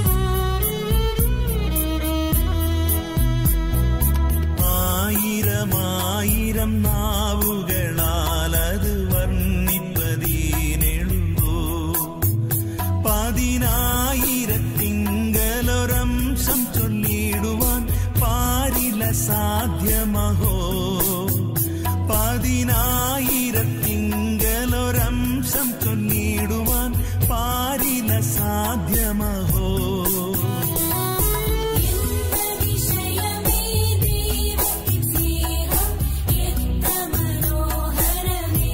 ആരില സാധ്യമഹോ വിഷയമേ ദൈവത്തിൻ സ്നേഹം എത്ര മനോഹരമേ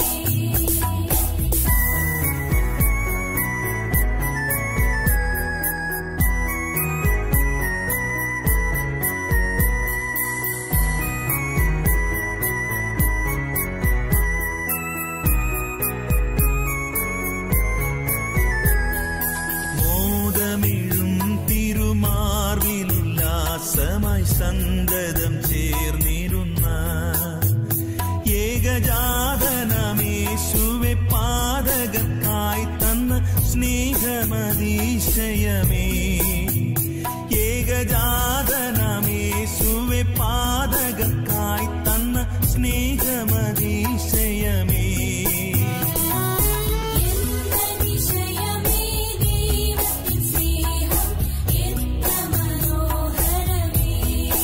മോദമിഴും തിരുമാർവിലുല്ലാസമായി സന്തതം ചേർന്നിരുന്ന ഏകജാതനമേശുവെ പാതകത്തായി തന്ന സ്നേഹമതിശയമേ ഏകജാതനമേശുവെ പാതകത്തായി തന്ന സ്നേഹമതിശയമേ വിഷയമേ ദൈവത്തിൻ സ്നേഹം എത്ര മനോഹരമേ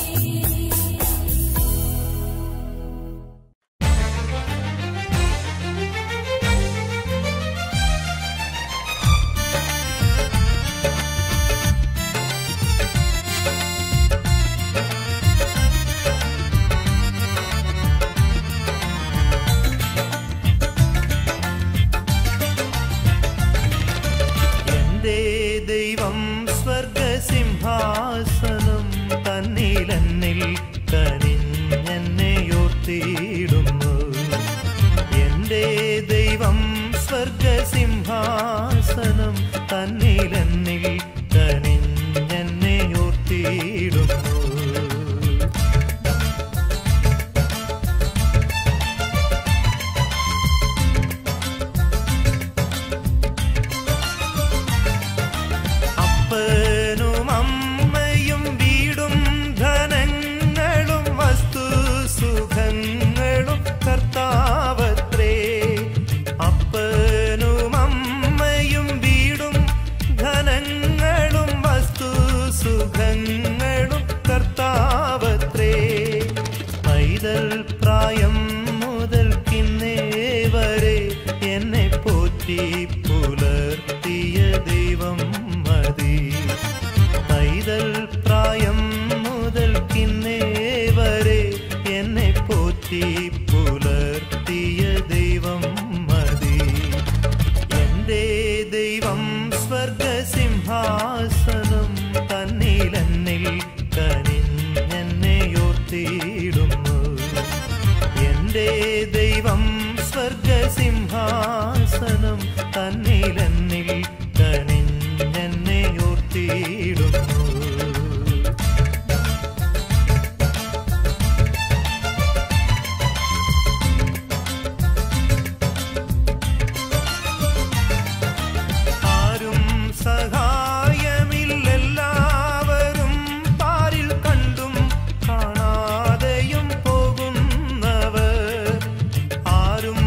എന്റെ ദൈവം സ്വർഗസിംഹാസനം തന്നിലെന്നിൽ കനിഞ്ഞെന്നെയോർത്തിയിടുന്നു എന്റെ ദൈവം സ്വർഗസിംഹാസനം തന്നിലെന്നിൽ കനിഞ്ഞെന്നെയോർത്തിയിടുന്നു അപ്പനും അമ്മയും വീടും ധനങ്ങളും വസ്തു സുഖങ്ങളും കർത്താവത്രേ അപ്പനും അമ്മയും വീടും ധനങ്ങളും വസ്തു സുഖങ്ങളും കർത്താവത്രേ പൈതൽ പ്രായം മുതൽക്കിന്നേ വരെ എന്നെ പോറ്റി പുലർത്തിയ ദൈവം മതി പൈതൽ പ്രായം മുതൽക്കിന്നേ വരെ എന്നെ പോറ്റി പുലർത്തിയ ദൈവം മതി എന്റെ ദൈവം സ്വർഗസിംഹാസനം തന്നിലെന്നിൽ കനിഞ്ഞെന്നെയോർത്തിയിടുന്നു എന്റെ ദൈവം സ്വർഗസിംഹാസനം തന്നിലെന്നിൽ കനിഞ്ഞെന്നെയോർത്തിയിടുന്നു ആരും സഹായമില്ലെല്ലാവരും പാരിൽ കണ്ടും കാണാതെയും പോകുന്നവർ ആരും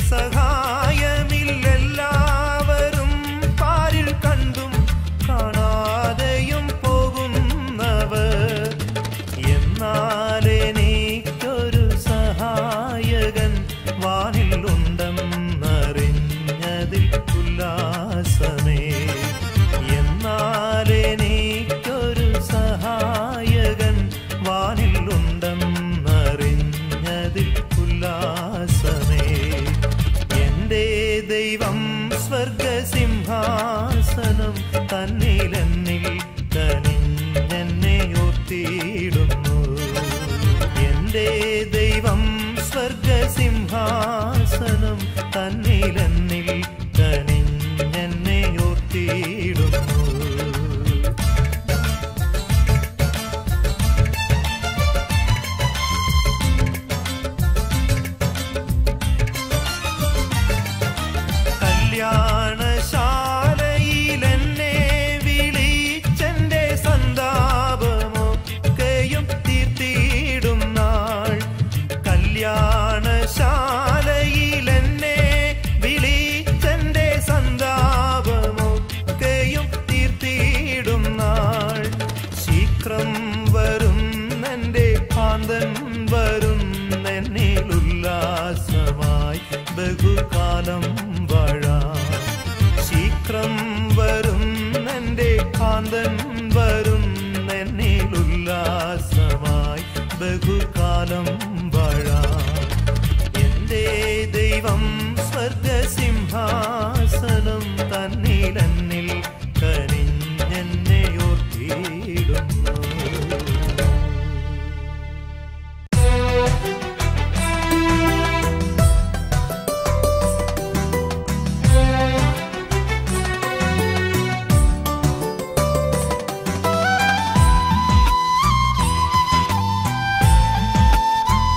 സഹായമില്ലെല്ലാവരും പാരിൽ കണ്ടും കാണാതെയും പോകുന്നവർ എന്നാൽ എനിക്കൊരു സഹായകൻ വാനിൽ ഉണ്ടെന്നറിഞ്ഞതിൽ ഉല്ലാസമേ എന്നാൽ എനിക്കൊരു സഹായകൻ വാനിൽ ഉണ്ടെന്നറിഞ്ഞതിൽ ഉല്ലാസമേ എന്റെ ദൈവം സ്വർഗസിംഹാസനം തന്നിലെന്നിൽ കനിഞ്ഞെന്നെയോർത്തിയിടുന്നു എന്റെ ദൈവം സ്വർഗസിംഹാസനം തന്നിലെന്നിൽ കനിഞ്ഞെന്നെയോർത്തിയിടുന്നു കല്യാണശാലയിൽ എന്നെ കാന്തൻ വരും എന്നിൽ ഉല്ലാസമായി ബഹുകാലം വാഴാം എന്റെ ദൈവം സ്വർഗസിംഹാസനം തന്നിലെന്നിൽ കനിഞ്ഞെന്നെ ഓർത്തിയിടുന്നു യേശുവേ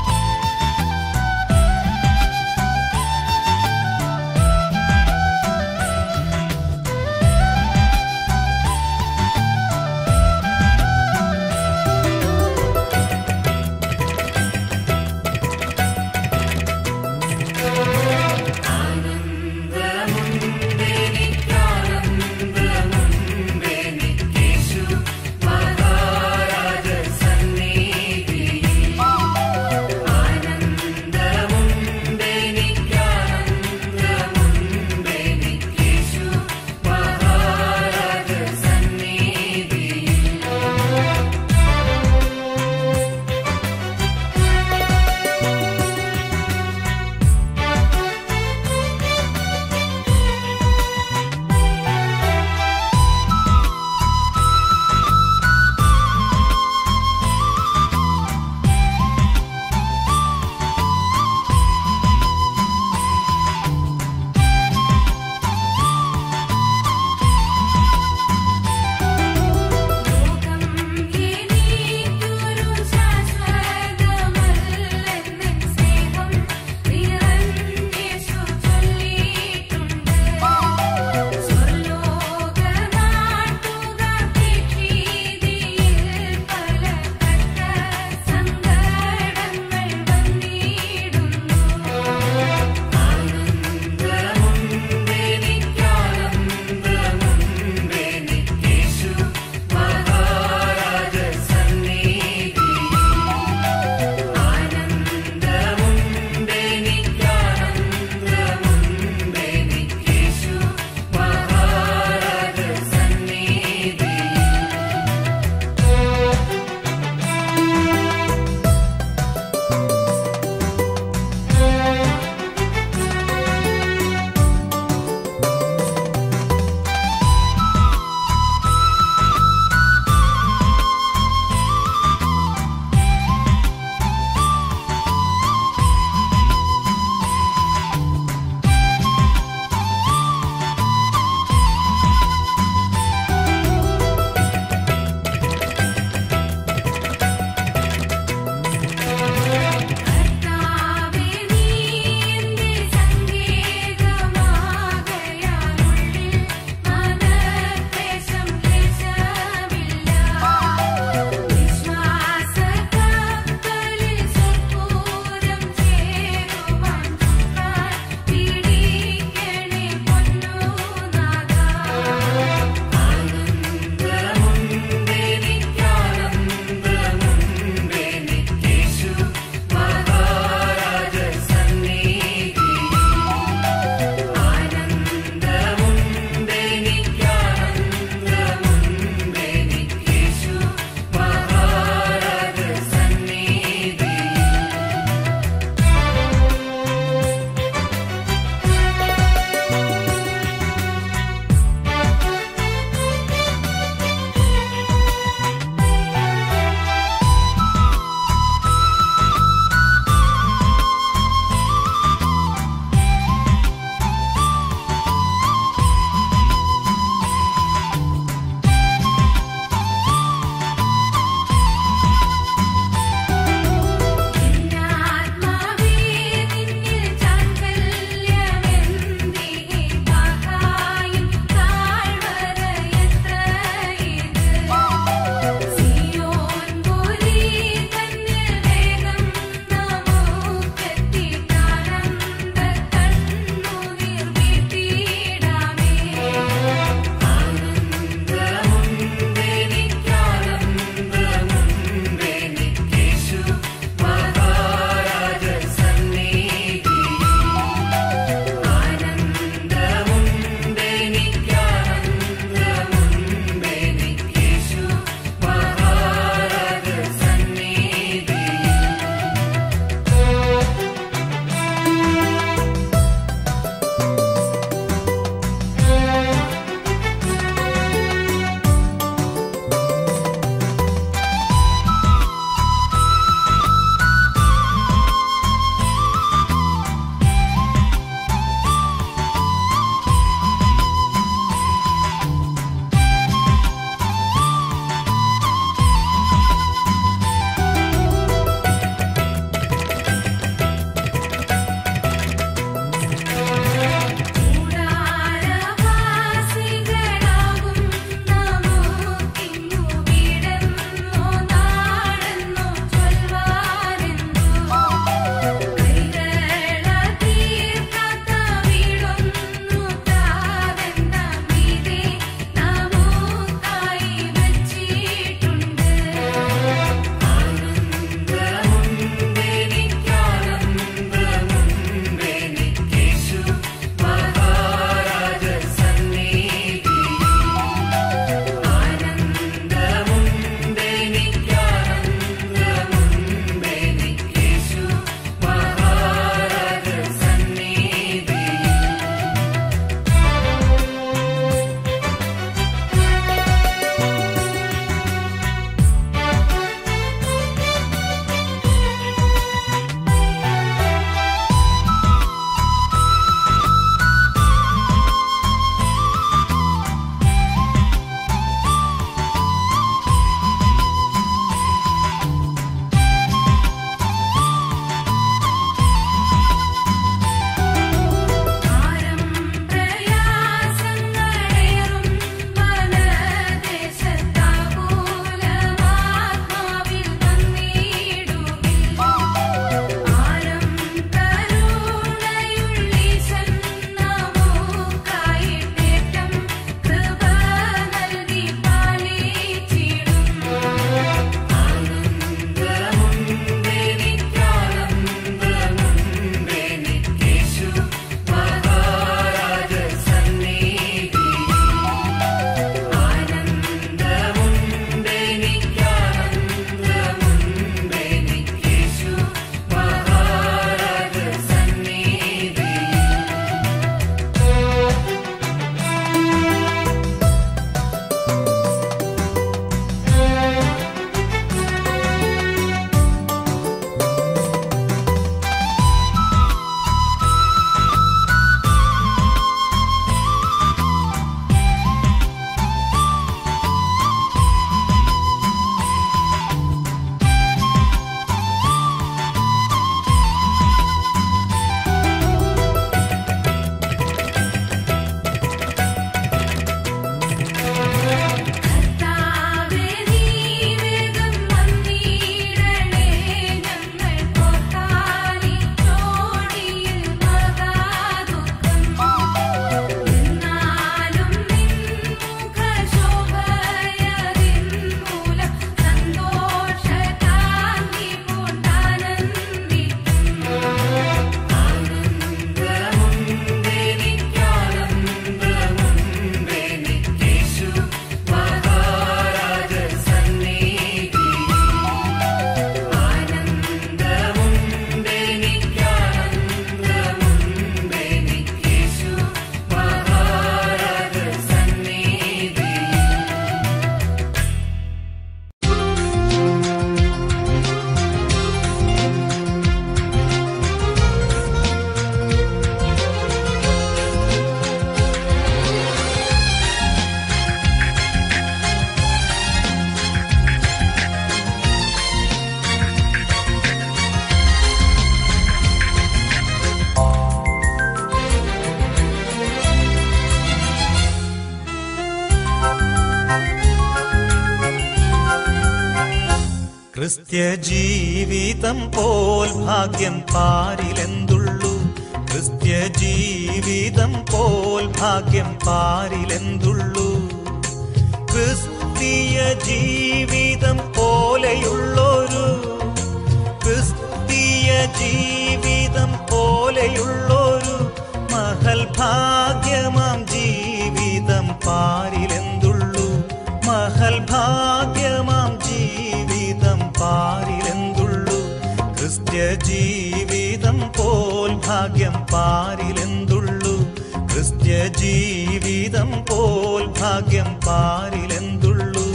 ക്രിസ്ത്യ ജീവിതം പോൽ ഭാഗ്യം പാരിലെന്തുള്ളൂ ക്രിസ്ത്യ ജീവിതം പോൽ ഭാഗ്യം പാരിലെന്തുള്ളൂ ക്രിസ്തീയ ജീവിതം പോലെയുള്ളൊരു ക്രിസ്തീയ ജീവിതം പോലെയുള്ളൊരു മഹൽ ഭാഗ്യമാം ജീവിതം പാരിലെന്തുള്ളൂ മഹൽ ഭാഗ്യമാം ജീവിതം പാരിലെന്തുള്ളൂ ക്രിസ്ത്യ ജീവിതം പോൽ ഭാഗ്യം പാരിലെന്തുള്ളൂ ക്രിസ്ത്യ ജീവിതം പോൽ ഭാഗ്യം പാരിലെന്തുള്ളൂ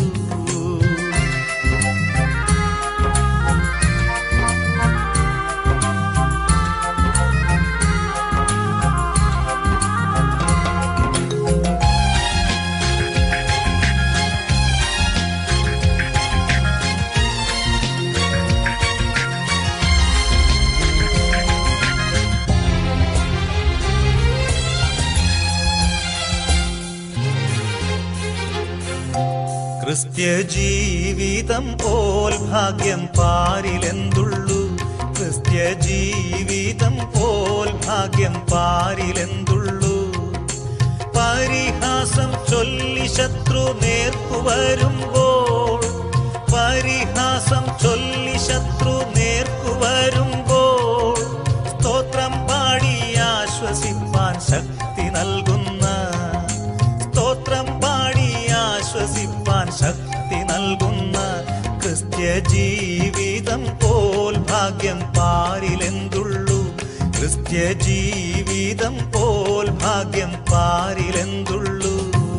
ക്രിസ്ത്യ ജീവിതം പോൽ ഭാഗ്യം പാരിലെന്തുള്ളൂ ക്രിസ്ത്യ ജീവിതം പോൽ ഭാഗ്യം പാരിലെന്തുള്ളൂ പരിഹാസം ചൊല്ലി ശത്രു നേർക്കു വരുമ്പോൾ പരിഹാസം ചൊല്ലി ശത്രു നേർക്കു വരുമ്പോൾ സ്തോത്രം പാടി ആശ്വസിപ്പാൻ ശക്തി നൽകുന്ന സ്തോത്രം പാടി ആശ്വസിപ്പാൻ ശക്തി നൽകുന്ന ക്രിസ്ത്യ ജീവിതം പോൽ ഭാഗ്യം പാരിലെന്തുള്ളൂ ക്രിസ്ത്യ ജീവിതം പോൽ ഭാഗ്യം പാരിലെന്തുള്ളൂ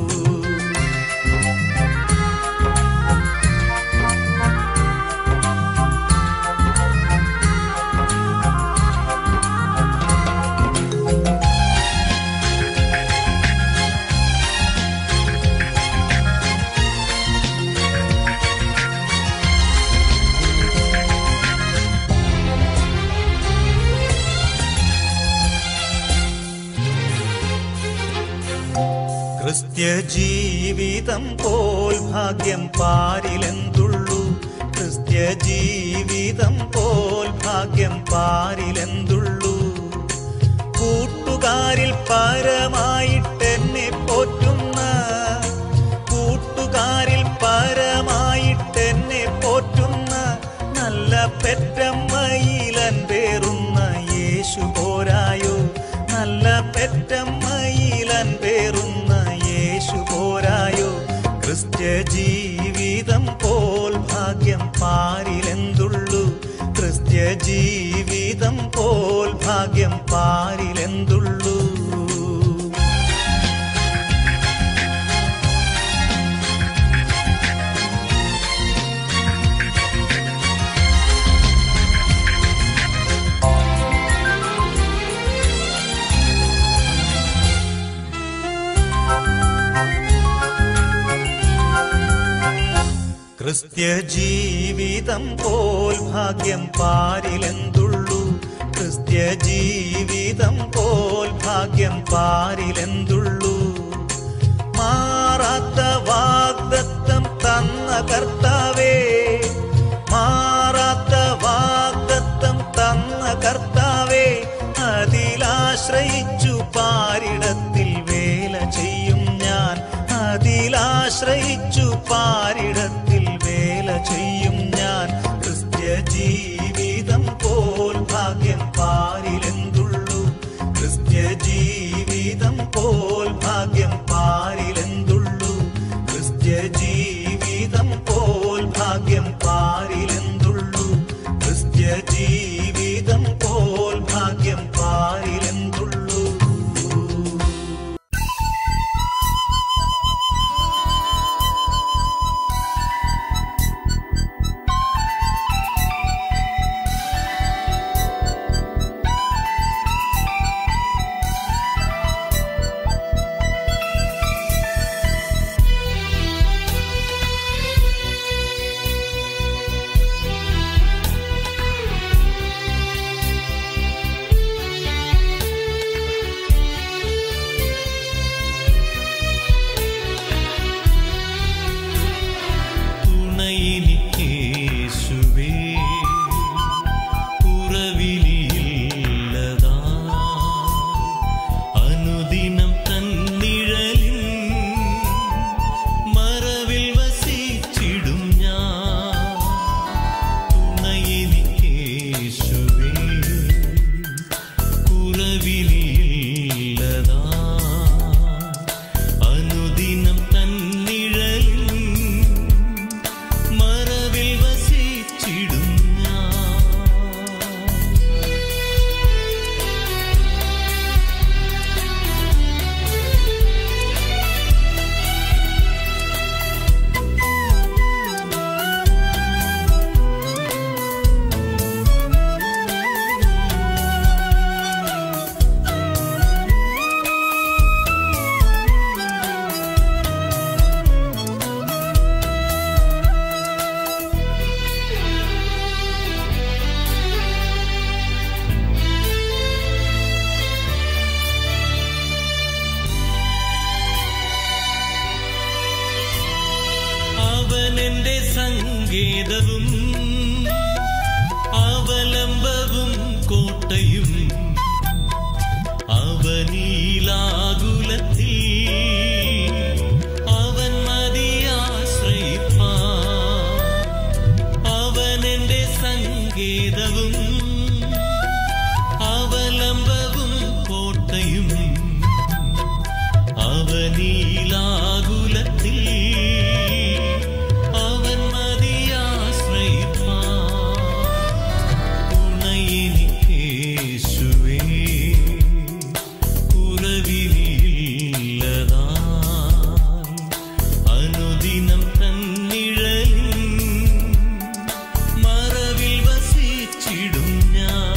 ക്രിസ്ത്യ ജീവിതം പോൽ ഭാഗ്യം പാരിലെന്തുള്ളൂ ക്രിസ്ത്യ ജീവിതം പോൽ ഭാഗ്യം പാരിലെന്തുള്ളൂ കൂട്ടുകാരിൽ പരമായിട്ടെന്നെ പോറ്റുന്ന കൂട്ടുകാരിൽ പരമായിട്ടെന്നെ പോറ്റുന്ന നല്ല പെറ്റമ്മയിലൻ പേറുന്ന യേശു പോരായോ നല്ല പെറ്റമ്മയിലൻ പേറുന്ന യേശു പോരായോ ക്രിസ്ത്യ ജീവിതം പോൽ ഭാഗ്യം പാരിലെന്തുള്ളൂ ക്രിസ്ത്യ ജീവിതം പോൽ ഭാഗ്യം പാരിലെന്തുള്ളൂ ക്രിസ്ത്യ ജീവിതം പോൽ ഭാഗ്യം പാരിലെന്തുള്ളൂ ക്രിസ്ത്യ ജീവിതം പോൽ ഭാഗ്യം പാരിലെന്തുള്ളൂ മാറാത്ത വാഗ്ദത്തം തന്ന കർത്താവേ മാറാത്ത വാഗ്ദത്തം തന്ന കർത്താവേ അതിലാശ്രയിച്ചു പാരിടത്തിൽ വേല ചെയ്യും ഞാൻ അതിലാശ്രയിച്ചു പാരിടത്തിൽ വേല ചെയ്യും ഞാൻ ക്രിസ്ത്യ ജീവിതം പോൽ ഭാഗ്യം പാരിലെന്തുള്ളൂ ക്രിസ്ത്യ ജീവിതം പോൽ ഭാഗ്യം പാരിലെന്തുള്ളൂ ക്രിസ്ത്യ ജീവിതം പോൽ ഭാഗ്യം പാരിലെന്തുള്ളൂ ക്രിസ്ത്യ ജീവിതം പോൽ ഭാഗ്യം പാരിലെന്തുള്ളൂ യേശുവേ അവനെന്റെ സങ്കേതവും അവലംബവും കോട്ടയും അവനീലാകുലത്തിൽ അവൻ മതിയാശ്രയിപ്പാ അവനെന്റെ സങ്കേതവും അവലംബവും കോട്ടയും അവനീലാകുലത്തിൽ അവൻ മതിയാശ്രയിപ്പാ തുണയെനിക്കേശുവേ കുറവിനില്ലതാ അനുദിനം തന്നിഴലിൻ മറവിൽ വസിച്ചിടും ഞാൻ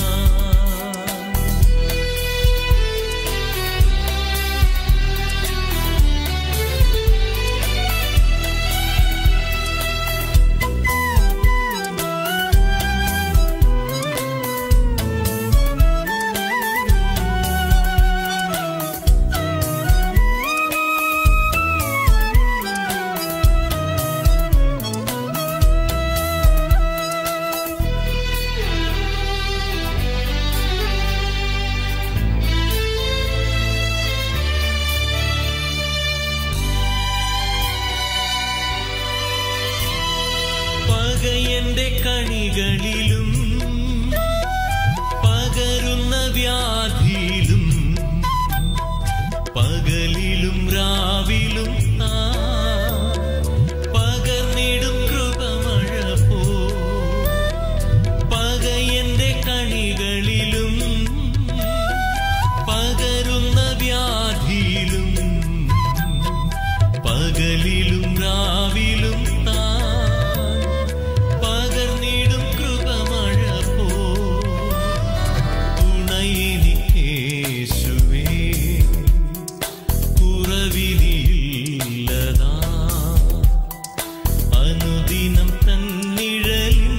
പകയന്റെ കണികളിലും പകരുന്ന വ്യാധിയിലും പകലിലും രാവിലും താ പകർന്നിടും കൃപമഴ പോ പകയന്റെ കണികളിലും പകരുന്ന വ്യാധിയിലും പകലിലും രാവിലും താ പകർന്നിടും കൃപമഴ പോ തുണയെനിക്കേശുവേ കുറവിനില്ലതാ അനുദിനം തന്നിഴലിൻ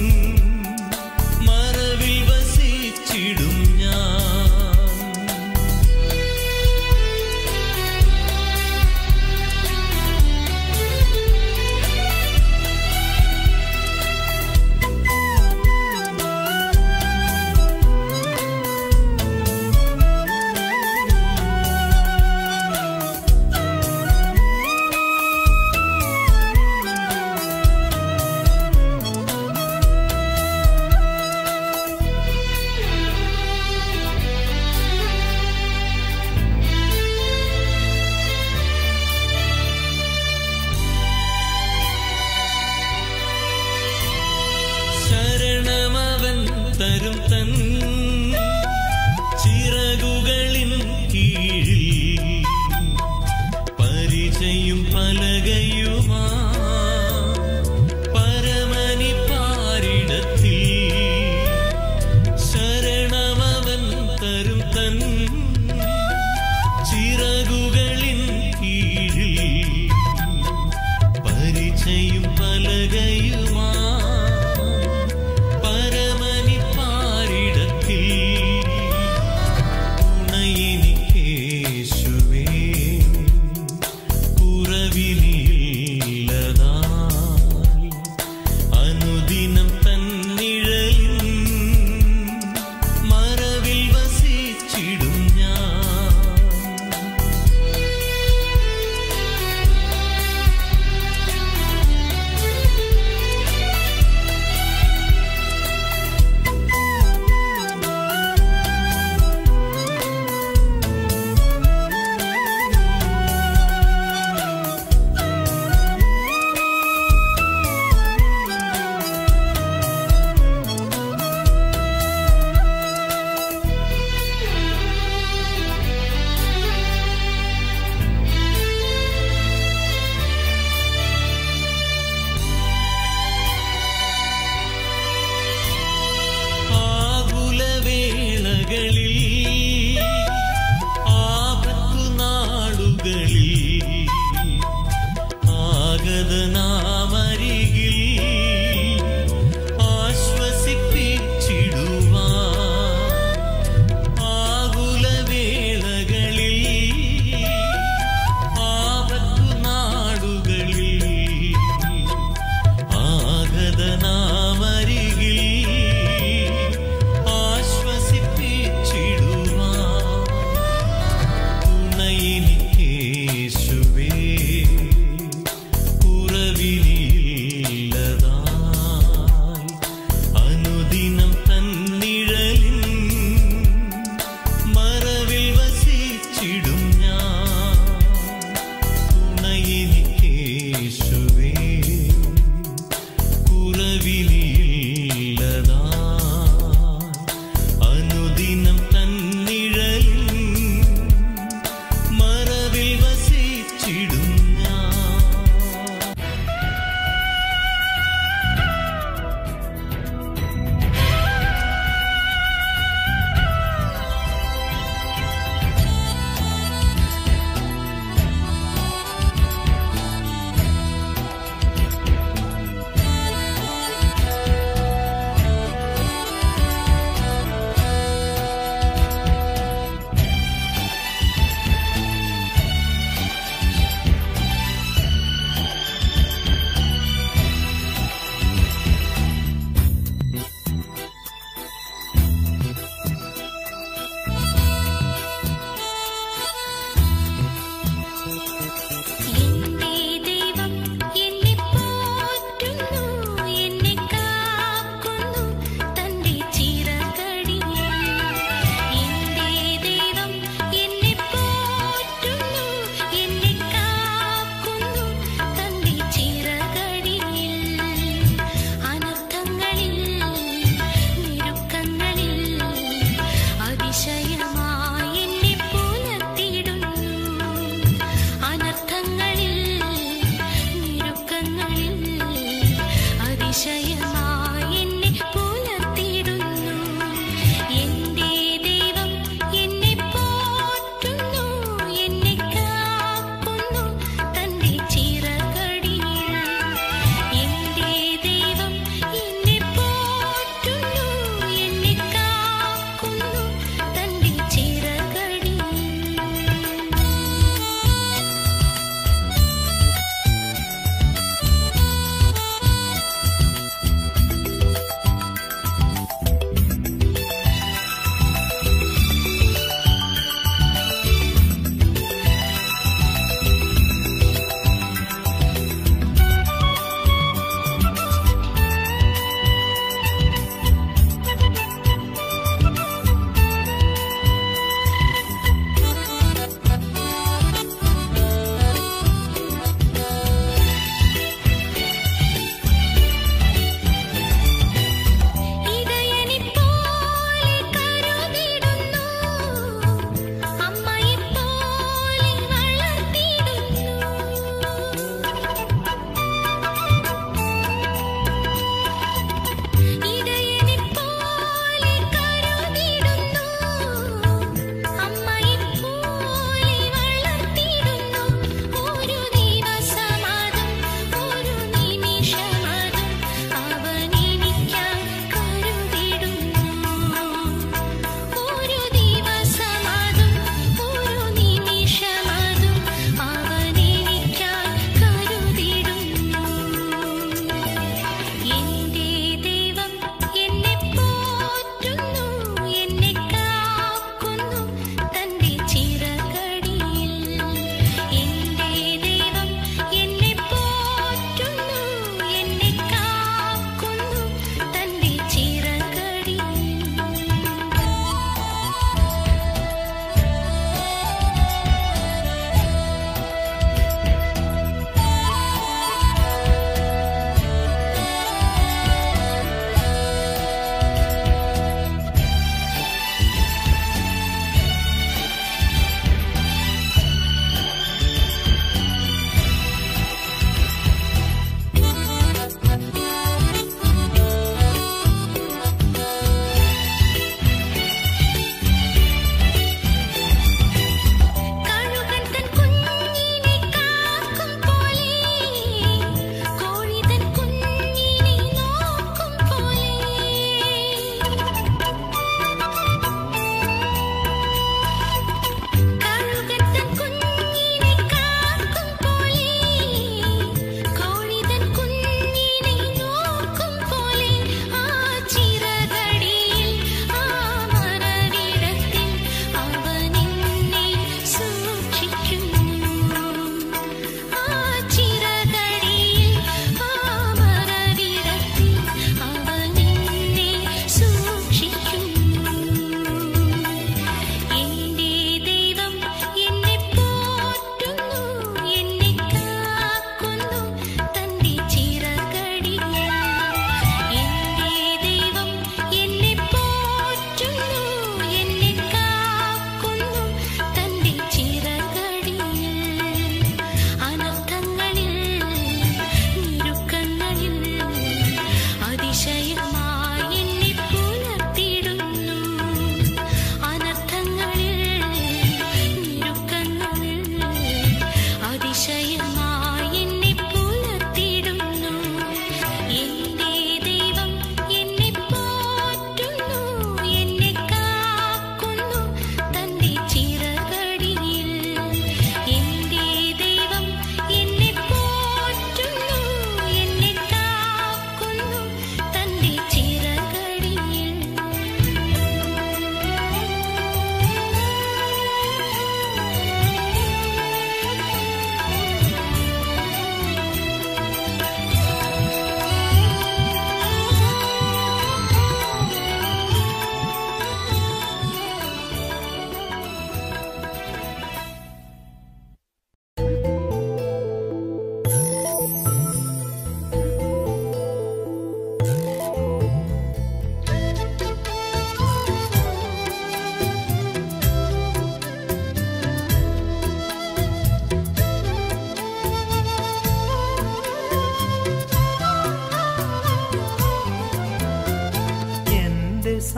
മറവിൽ വസിച്ചിടും ഞാൻ ശരണമവൻ തരും തൻ ചിറകുകളിൻ കീഴിൽ പരിചയും പലകയുമാ പരമനി പാരിടത്തിൽ ശരണമവൻ തരും തൻ ചിറകുകളിൻ കീഴിൽ പരിചയും പലകയുമാ പരമനി പാരിടത്തിൽ തുണയെനിക്കേശുവേ കുറവിനില്ലതാ അനുദിനം തന്നിഴലിൻ മറവിൽ വസിച്ചിടും ഞാൻ ആകുലവേളകളിൽ ആപത്തു നാടുകളിൽ ആഗതനാമരികിൽ ആശ്വസിപ്പിച്ചിടുവാ ആകുലവേളകളിൽ ആപത്തു നാടുകളിൽ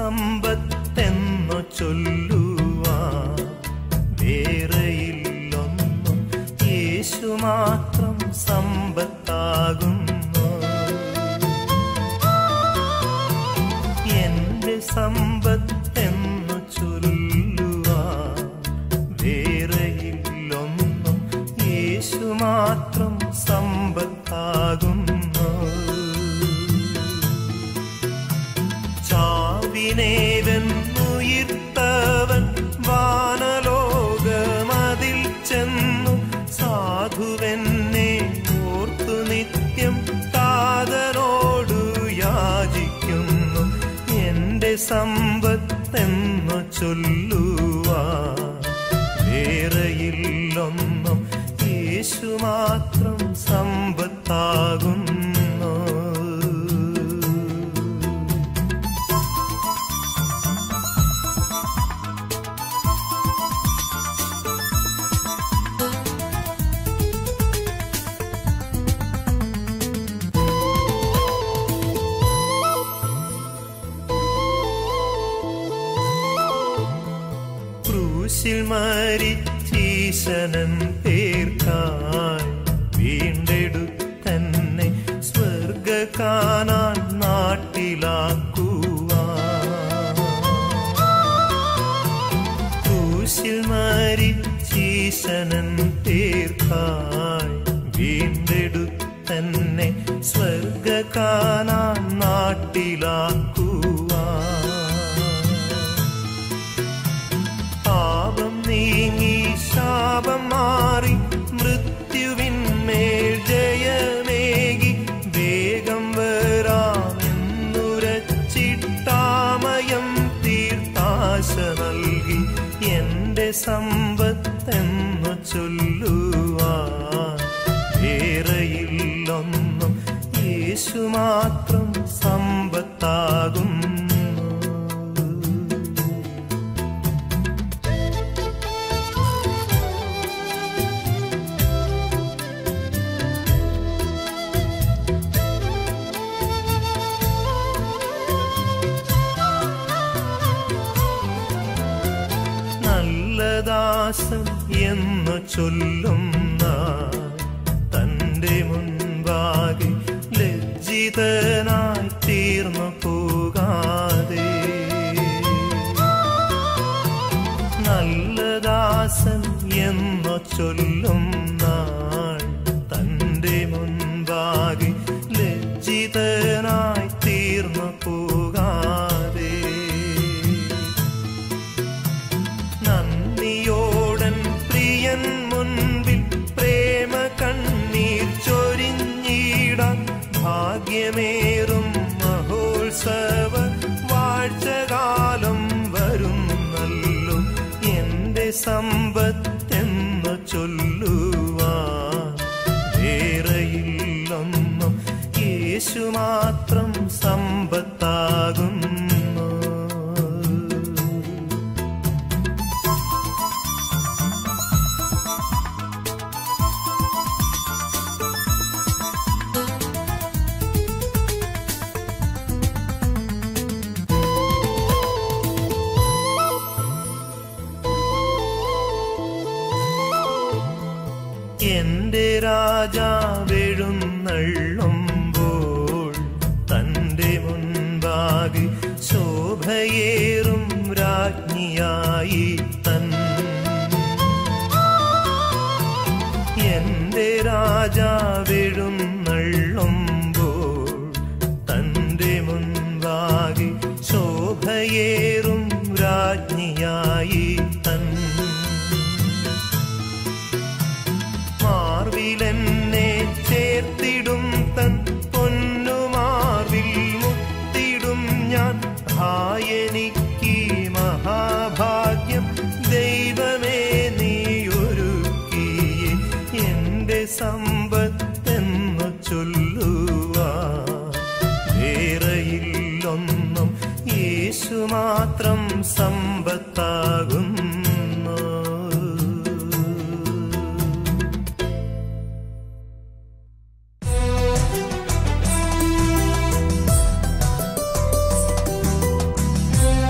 സമ്പത്തെന്നു ചൊല്ലുവാ വേറെയില്ലൊന്നും യേശു മാത്രം സമ്പത്താകുന്നു എന്റെ സമ്പത്തെന്നു ചൊല്ലുവാ വേറെയില്ലൊന്നും യേശു മാത്രം സമ്പത്താകുന്നു ചാവിനെ വെന്നുയിർത്തവൻ വാനലോകമതിൽ ചെന്നു സാധുവെന്നെ ഓർത്തു നിത്യം താതനോടു യാചിക്കുന്നു എന്റെ സമ്പത്തെന്നു ചൊല്ലുവാ വേറെയില്ലൊന്നും യേശു മാത്രം സമ്പത്താകുന്നു ക്രൂശിൽ മരിച്ചീശനൻ പേർക്കായി വീണ്ടെടുത്തന്നെ സ്വർഗ കാണാൻ നാട്ടിലാക്കുവാ ക്രൂശിൽ മരിച്ചീശനൻ പേർക്കായി വീണ്ടെടുത്തന്നെ സ്വർഗ കാണാൻ നാട്ടിലാക്കുവാ പാപം നീങ്ങി ശാപം മാറി മൃത്യുവിന്മേൽ ജയമേകി വേഗം വരാമെന്നുരച്ചിട്ടാമയം തീർത്താശ നൽകി എന്റെ സമ്പത്തെന്നു ചൊല്ലുവാൻ വേറെയില്ലൊന്നും യേശു മാത്രം സമ്പത്താകുന്നു നല്ലദാസൻ എന്ന് ചൊല്ലുന്ന തന്റെ മുൻപാകെ ലജ്ജിതനായി തീർന്നു പോകാതെ നല്ലദാസൻ എന്ന് ചൊല്ലുന്ന തന്റെ മുൻപാകെ ലജ്ജിതനായി തീർന്നു പോകാതെ നന്ദിയോടൻ പ്രിയൻ മുൻപിൽ പ്രേമ കണ്ണീർ ചൊരിഞ്ഞിടാൻ ഭാഗ്യമേറും മഹോത്സവ വാഴ്ചകാലം വരുന്നല്ലോ എന്റെ സമ്പത്തെന്നു ചൊല്ലുവാൻ വേറെയില്ലൊന്നും യേശു മാത്രം സമ്പത്താകുന്നു എന്റെ രാജാവെഴുന്നള്ളുമ്പോൾ തന്റെ മുൻപാകെ ശോഭയേറും രാജ്ഞിയായി തൻ എന്റെ രാജാവെഴുന്നള്ളുമ്പോൾ തന്റെ മുൻപാകെ ശോഭയേറും രാജ്ഞിയായി തൻ മാർവിലെന്നെ ചേർത്തിടും തൻ പൊന്നുമാർവിൽ മുത്തിടും ഞാൻ ഹായനിക്ക് മഹാഭാഗ്യം ദൈവമേ നീ ഒരുക്കിയേ എന്റെ സമ്പത്തെന്നു ചൊല്ലുവാ വേറെയില്ലൊന്നും യേശു മാത്രം സമ്പത്താകുന്നു യേശുവേ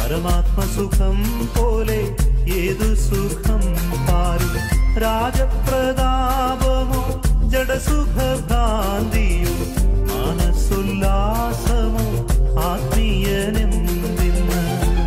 പരമാത്മസുഖം പോലെ ഏതു സുഖം പാരും രാജപ്രതാപമോ ജഡസുഖഭ്രാന്തിയോ മനസ്സുല്ലാസമോ ആത്മീയനെന്തിന്ന്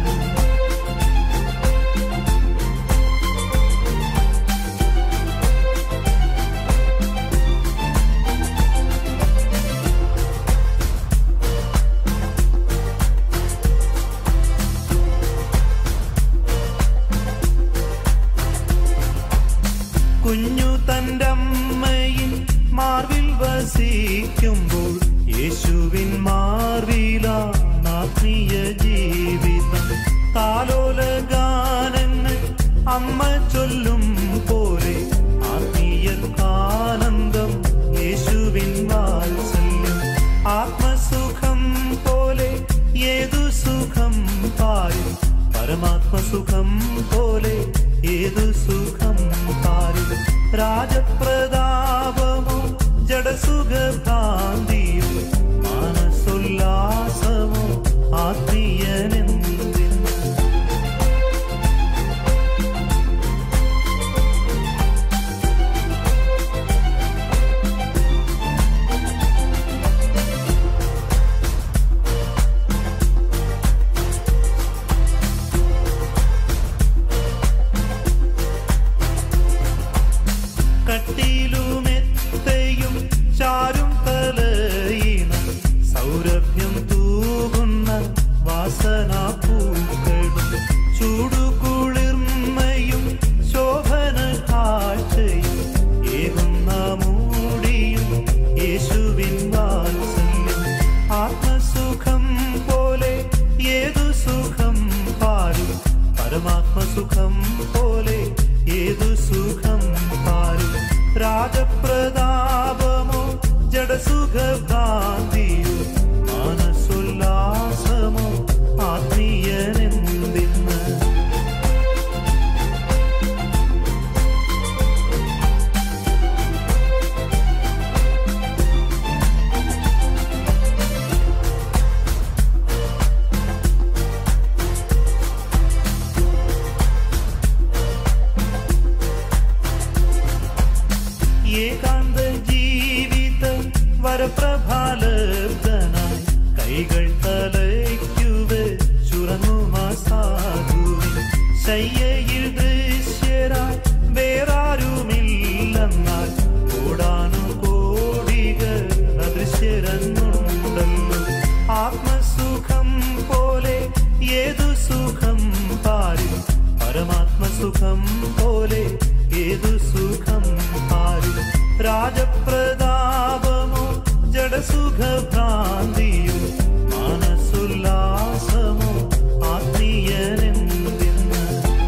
കുഞ്ഞു തന്റെ അമ്മയിൽ മാർവിൽ വസിക്കുമ്പോൾ യേശുവിൻ മാർവിലാണ് ആത്മീയ ജീവിതം താലോല ഗാനങ്ങൾ അമ്മ ചൊല്ലും പോലെ ആത്മീയർക്കാനന്ദം യേശുവിൻ വാത്സല്യം ആത്മസുഖം പോലെ ഏതു സുഖം പാരും പരമാത്മസുഖം പോലെ ഏതു സുഖം പാരും രാജപ്രതാപമോ ജഡസുഖഭ്രാന്തിയോ മനസ്സുല്ലാസമോ ആത്മീയനെന്തിന് കട്ടിയിലുമെത്തയും ചാരും തലയിണ സൗരഭ്യം തൂകുന്ന വാസനാ പൂക്കളും ചൂടുകുളിർമയും ശോഭന കാഴ്ചയും ഏകുന്ന മൂടിയും യേശുവിൻ വാത്സല്യം ആത്മസുഖം പോലെ ഏതു സുഖം പാരും പരമാത്മസുഖം പോലെ ഏതു സുഖം പാരും രാജപ്രതാപമോ ജഡസുഖഭ്രാന്തിയോ മനസ്സുല്ലാസമോ ആത്മീയനെന്തിന്ന് ഏകാന്ത ജീവിത വരപ്രഭാലബ്ധനായി കൈകൾ തലയ്ക്കുവെ ചുറങ്ങുമാ സാധുവിൻ ശയ്യയിൽ ദൃശ്യരായി വേറാരുമില്ലെന്നാൽ ഓടാനു കോടികൾ അദൃശ്യരന്നുണ്ടല്ലോ ആത്മസുഖം പോലെ ഏതു സുഖം പാരും പരമാത്മസുഖം പോലെ ഏതു സുഖം പാരും രാജപ്രതാപമോ ജഡസുഖഭ്രാന്തിയോ മനസ്സുല്ലാസമോ ആത്മീയനെന്തിന്ന്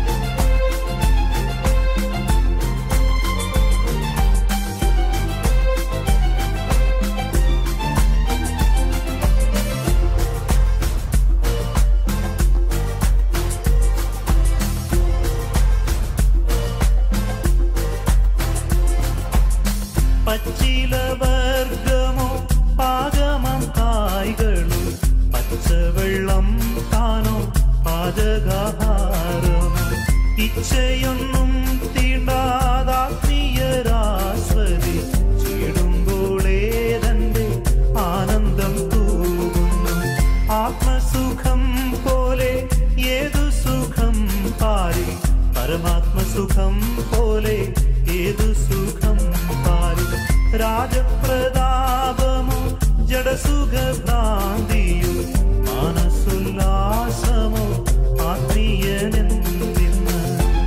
പച്ചിലവർഗമോ പാകമം കായ്കളോ പച്ചവെള്ളം താനോ പാചകാഹാരമോ ഇച്ഛയൊന്നും തീണ്ടാതാത്മീയരാസ്വതി ചീടുമ്പോളേതന്റെ ആനന്ദം തൂകുന്നു ആത്മസുഖം പോലെ ഏതു സുഖം പാരി പരമാത്മസുഖം പോലെ ഏതു സുഖം പാരി രാജപ്രതാപമോ ജഡസുഖഭ്രാന്തിയോ മനസ്സുല്ലാസമോ ആത്മീയനെന്തിന്ന്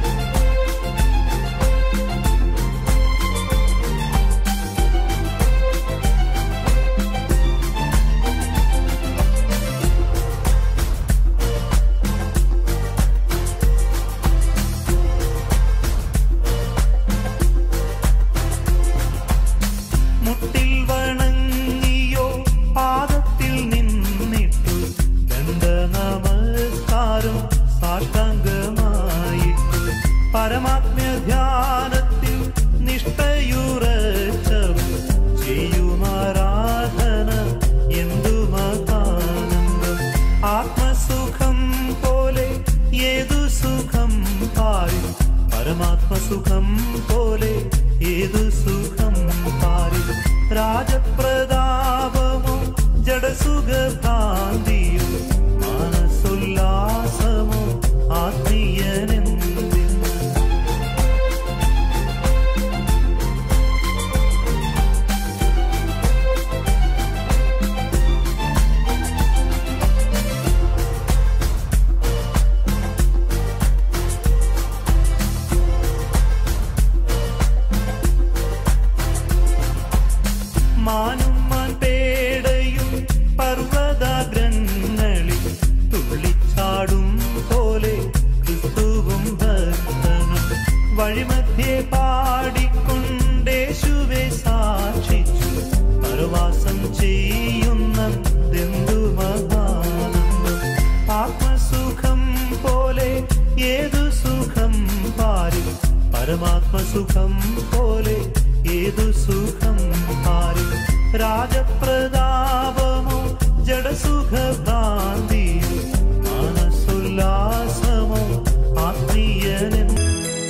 മുട്ടിൽ വണങ്ങിയോ പാദത്തിൽ നിന്നിട്ടു ദണ്ഡ നമസ്കാരം സാഷ്ടാംഗമായിട്ടു പരമാത്മ്യ ധ്യാനത്തിൽ നിഷ്ഠയുറച്ചവൻ ചെയ്യുമാരാധന എന്തു മതാനന്ദം ആത്മസുഖം പോലെ പരമാത്മസുഖം പോലെ ഏതു സുഖം പാരിൽ രാജപ്രതാപമോ ജഡസുഖഭ്രാന്തിയോ മാനസുല്ലാസമോ ആത്മീയനെന്തിന് മാനും മാൻ പേടയും പർവ്വതാഗ്രങ്ങളിൽ തുള്ളിച്ചാടും പോലെ ക്രിസ്തുവും ഭക്തനും വഴിമധ്യേ പാടിക്കൊണ്ടേശുവെ സാക്ഷിച്ചു പരവാസം ചെയ്യുന്നതെന്തു മഹാനന്ദം ആത്മസുഖം പോലെ ഏതു സുഖം പാരിൽ പരമാത്മസുഖം പോലെ ഏതു സുഖം പാരിൽ രാജപ്രതാപമോ ജഡസുഖഭ്രാന്തിയോ മാനസുല്ലാസമോ ആത്മീയനെന്ന്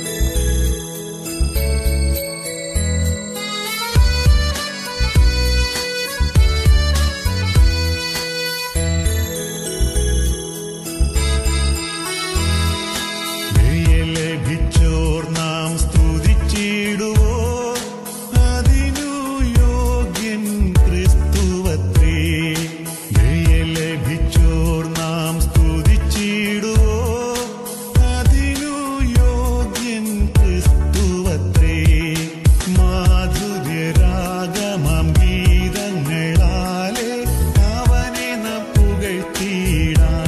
ലഭിച്ചോർ നാം സ്തുതിച്ചിടുവോ അതിനു യോഗ്യൻ ക്രിസ്തുവത്രേ ലഭിച്ചോർ നാം സ്തുതിച്ചിടുവോ അതിനു യോഗ്യൻ ക്രിസ്തുവത്രേ മാധുര്യരാഗമം ഗീതങ്ങളാലെ അവനെ നാം പുകഴ്ത്തിയിടാം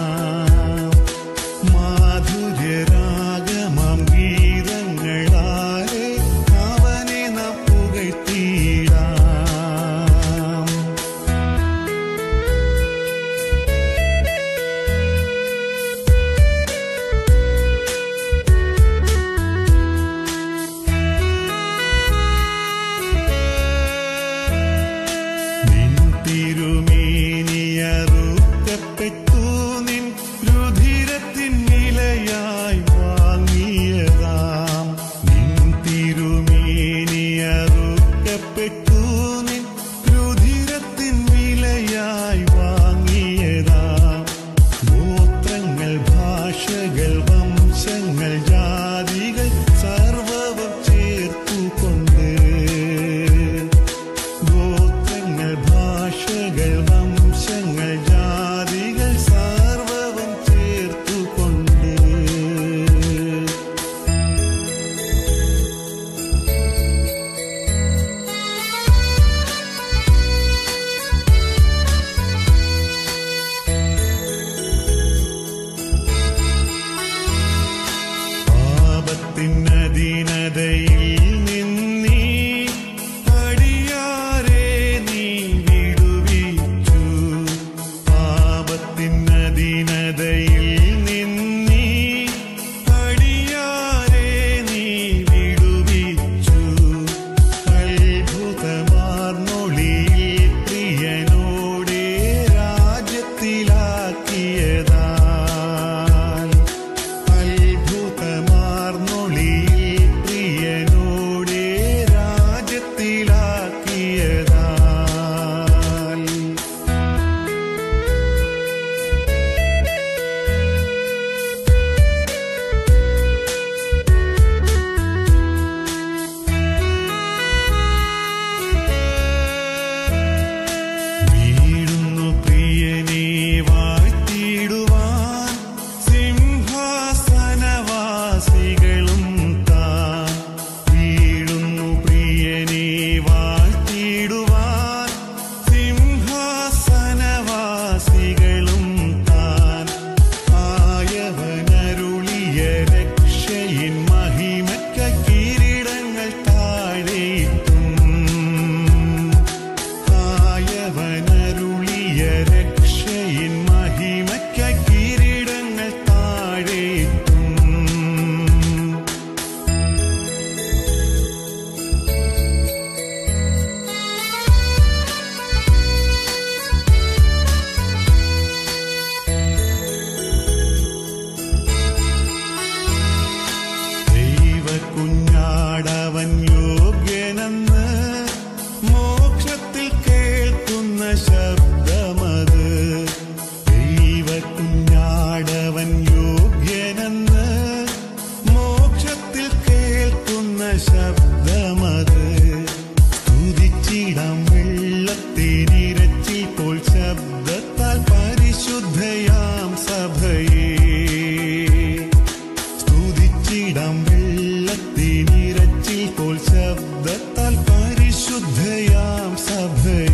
മാധുര്യരാഗമം ഗീതങ്ങളാലെ അവനെ നാം പുകഴ്ത്തിയിടാം നിൻ തിരുമേനിയറുക്കപ്പെട്ടു നിൻ രുധിരത്തിൻ നിലയായി വാങ്ങിയതാം നിൻ തിരുമേനിയറുക്കപ്പെട്ടു സ്തുതിച്ചിടം വെള്ളത്തിനിരച്ചിൽ പോൽ ശബ്ദത്താൽ പരിശുദ്ധയാം സഭയെ സ്തുതിച്ചിടം വെള്ളത്തിനിരച്ചിൽ പോൽ ശബ്ദത്താൽ പരിശുദ്ധയാം സഭയെ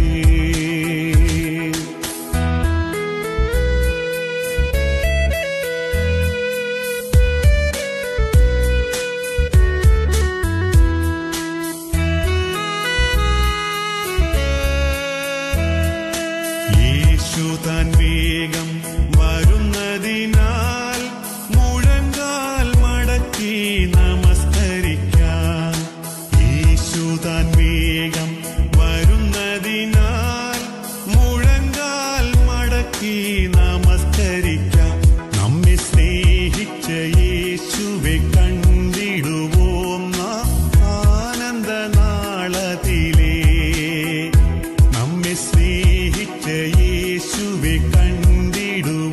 യേശു താൻ വേഗം വരുന്നതിനാൽ മുഴങ്കാൽ മടക്കി നമസ്കരിക്കാം യേശു താൻ വേഗം വരുന്നതിനാൽ മുഴങ്കാൽ മടക്കി നമസ്കരിക്കാം നമ്മെ സ്നേഹിച്ച യേശുവെ കണ്ടിടുവോം നാം ആനന്ദ നാളത്തിലേ നമ്മെ സ്നേഹിച്ച യേശുവെ കണ്ടിടുവോം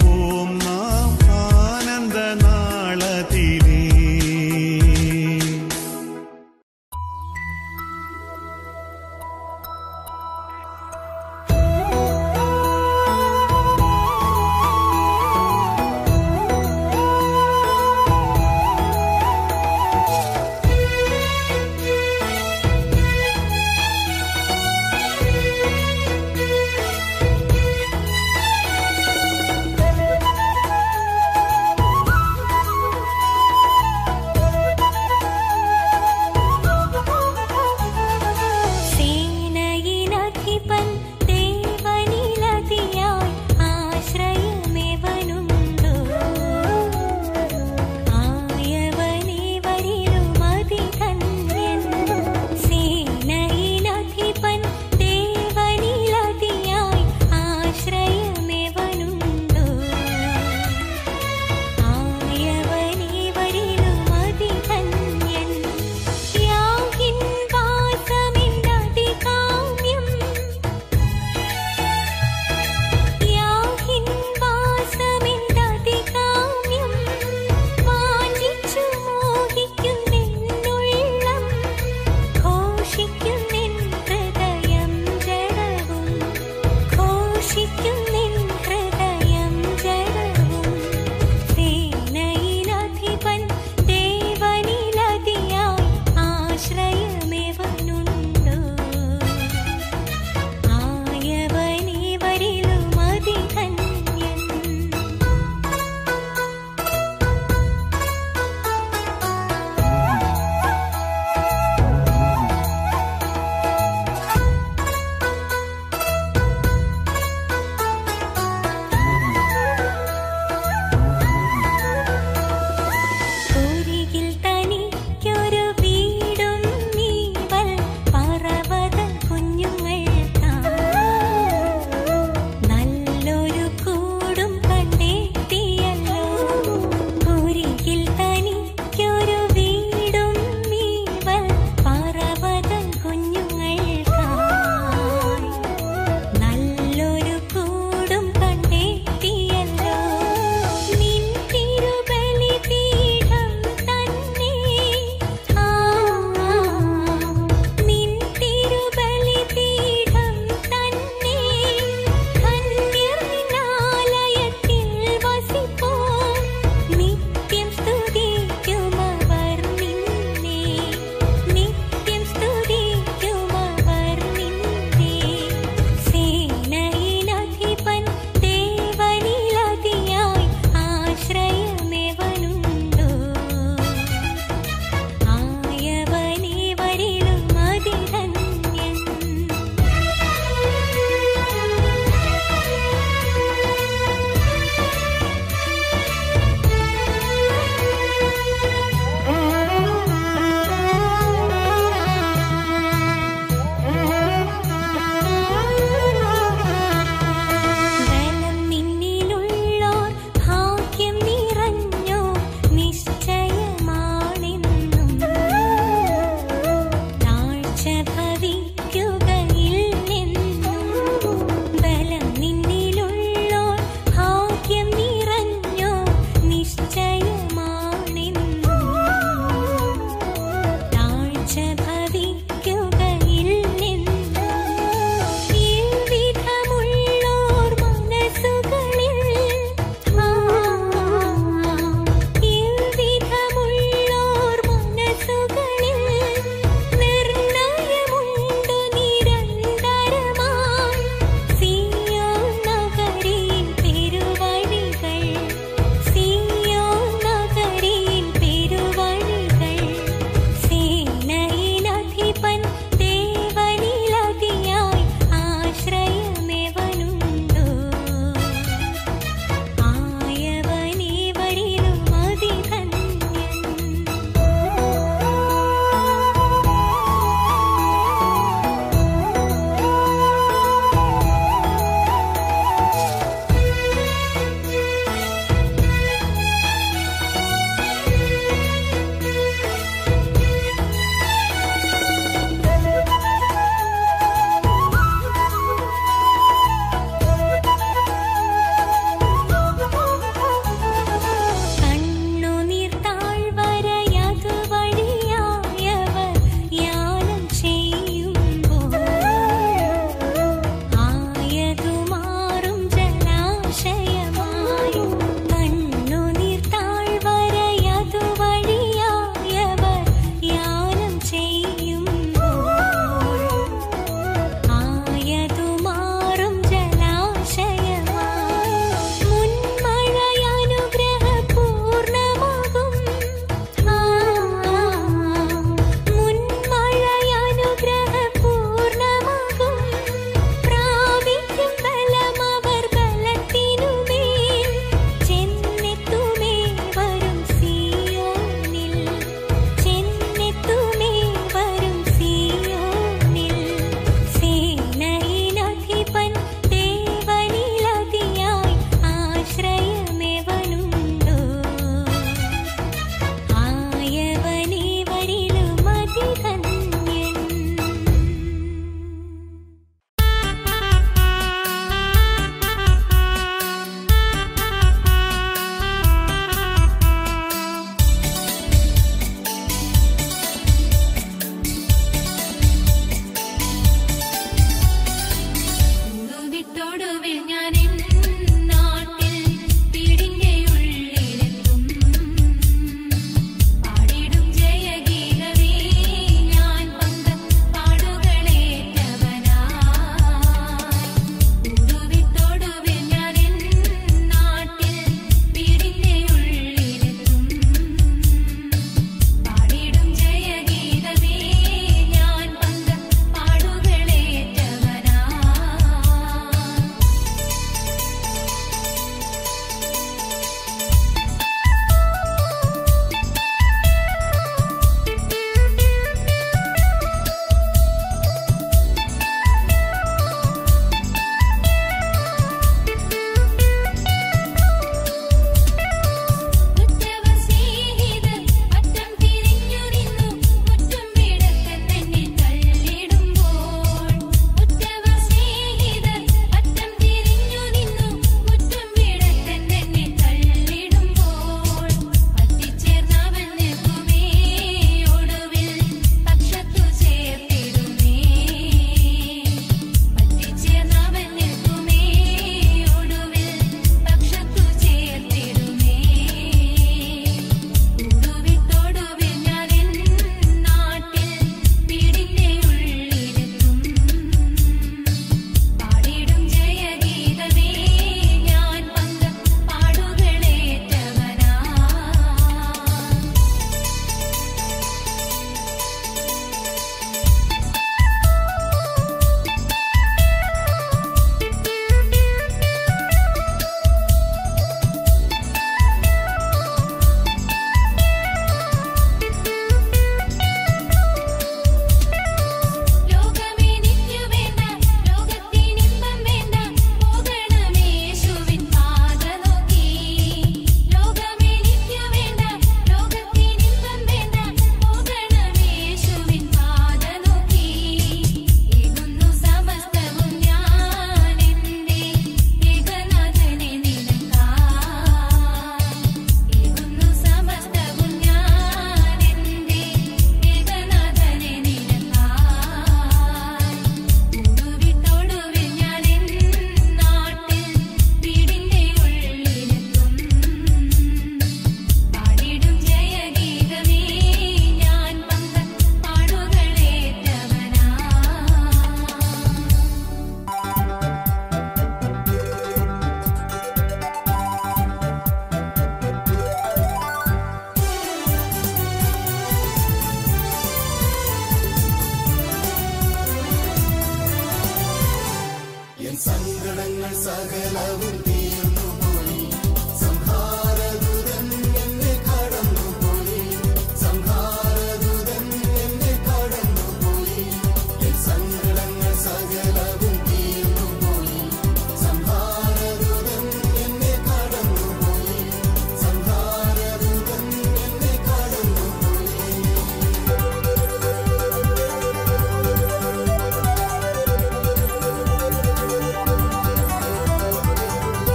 ും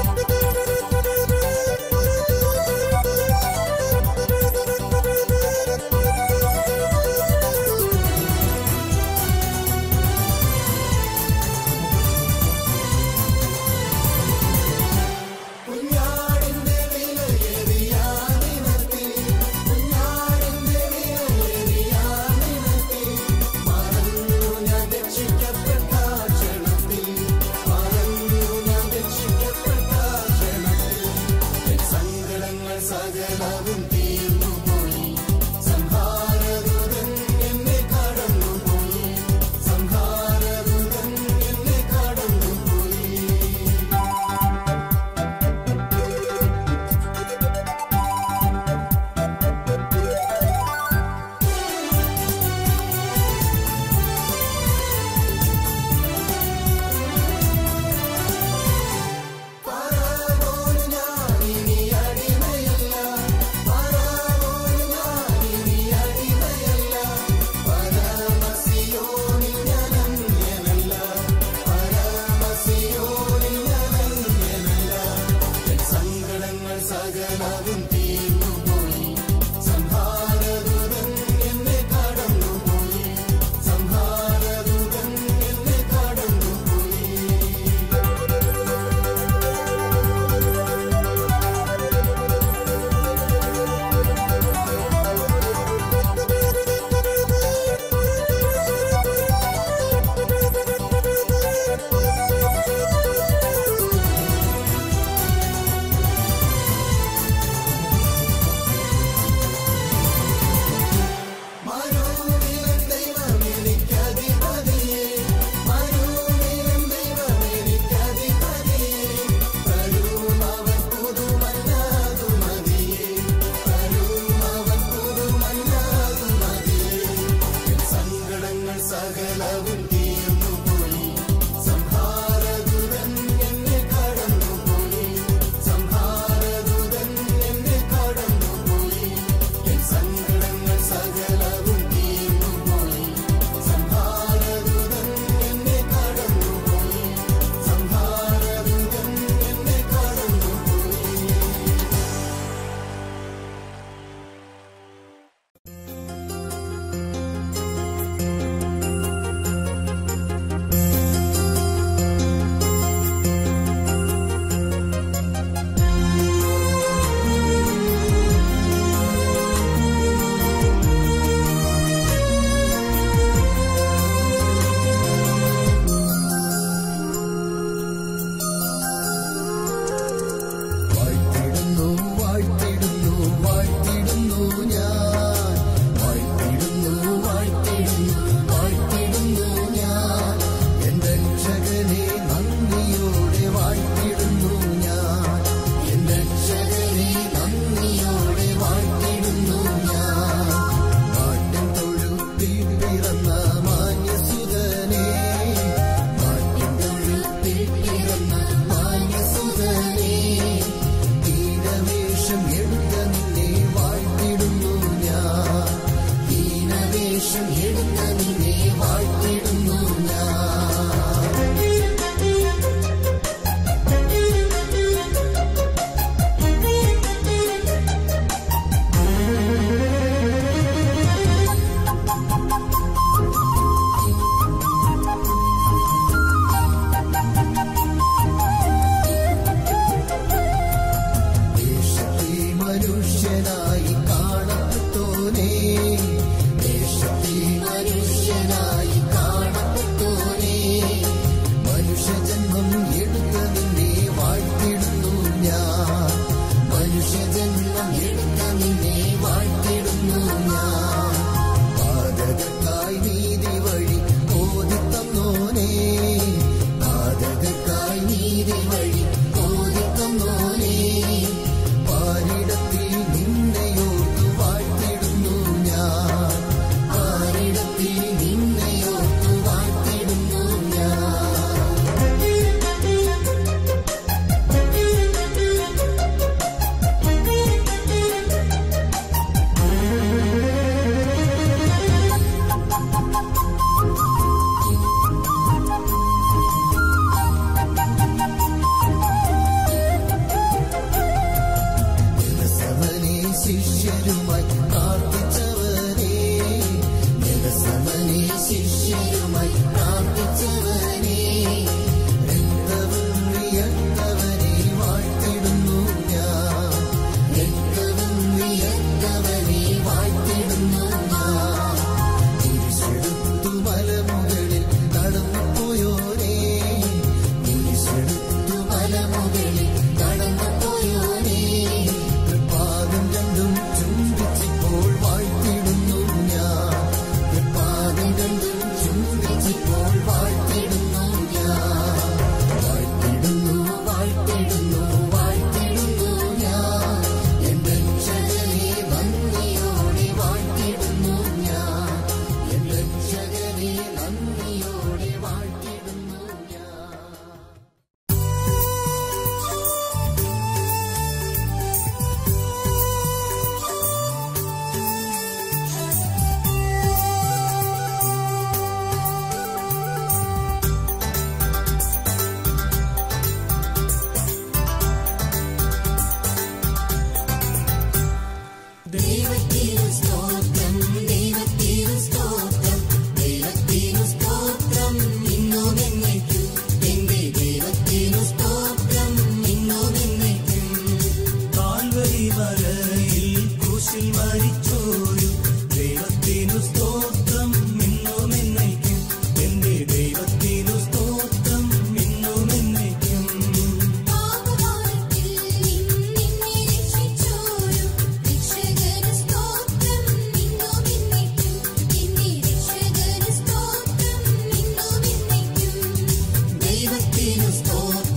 സ്തുതിക്കുന്നു സ്തോത്രം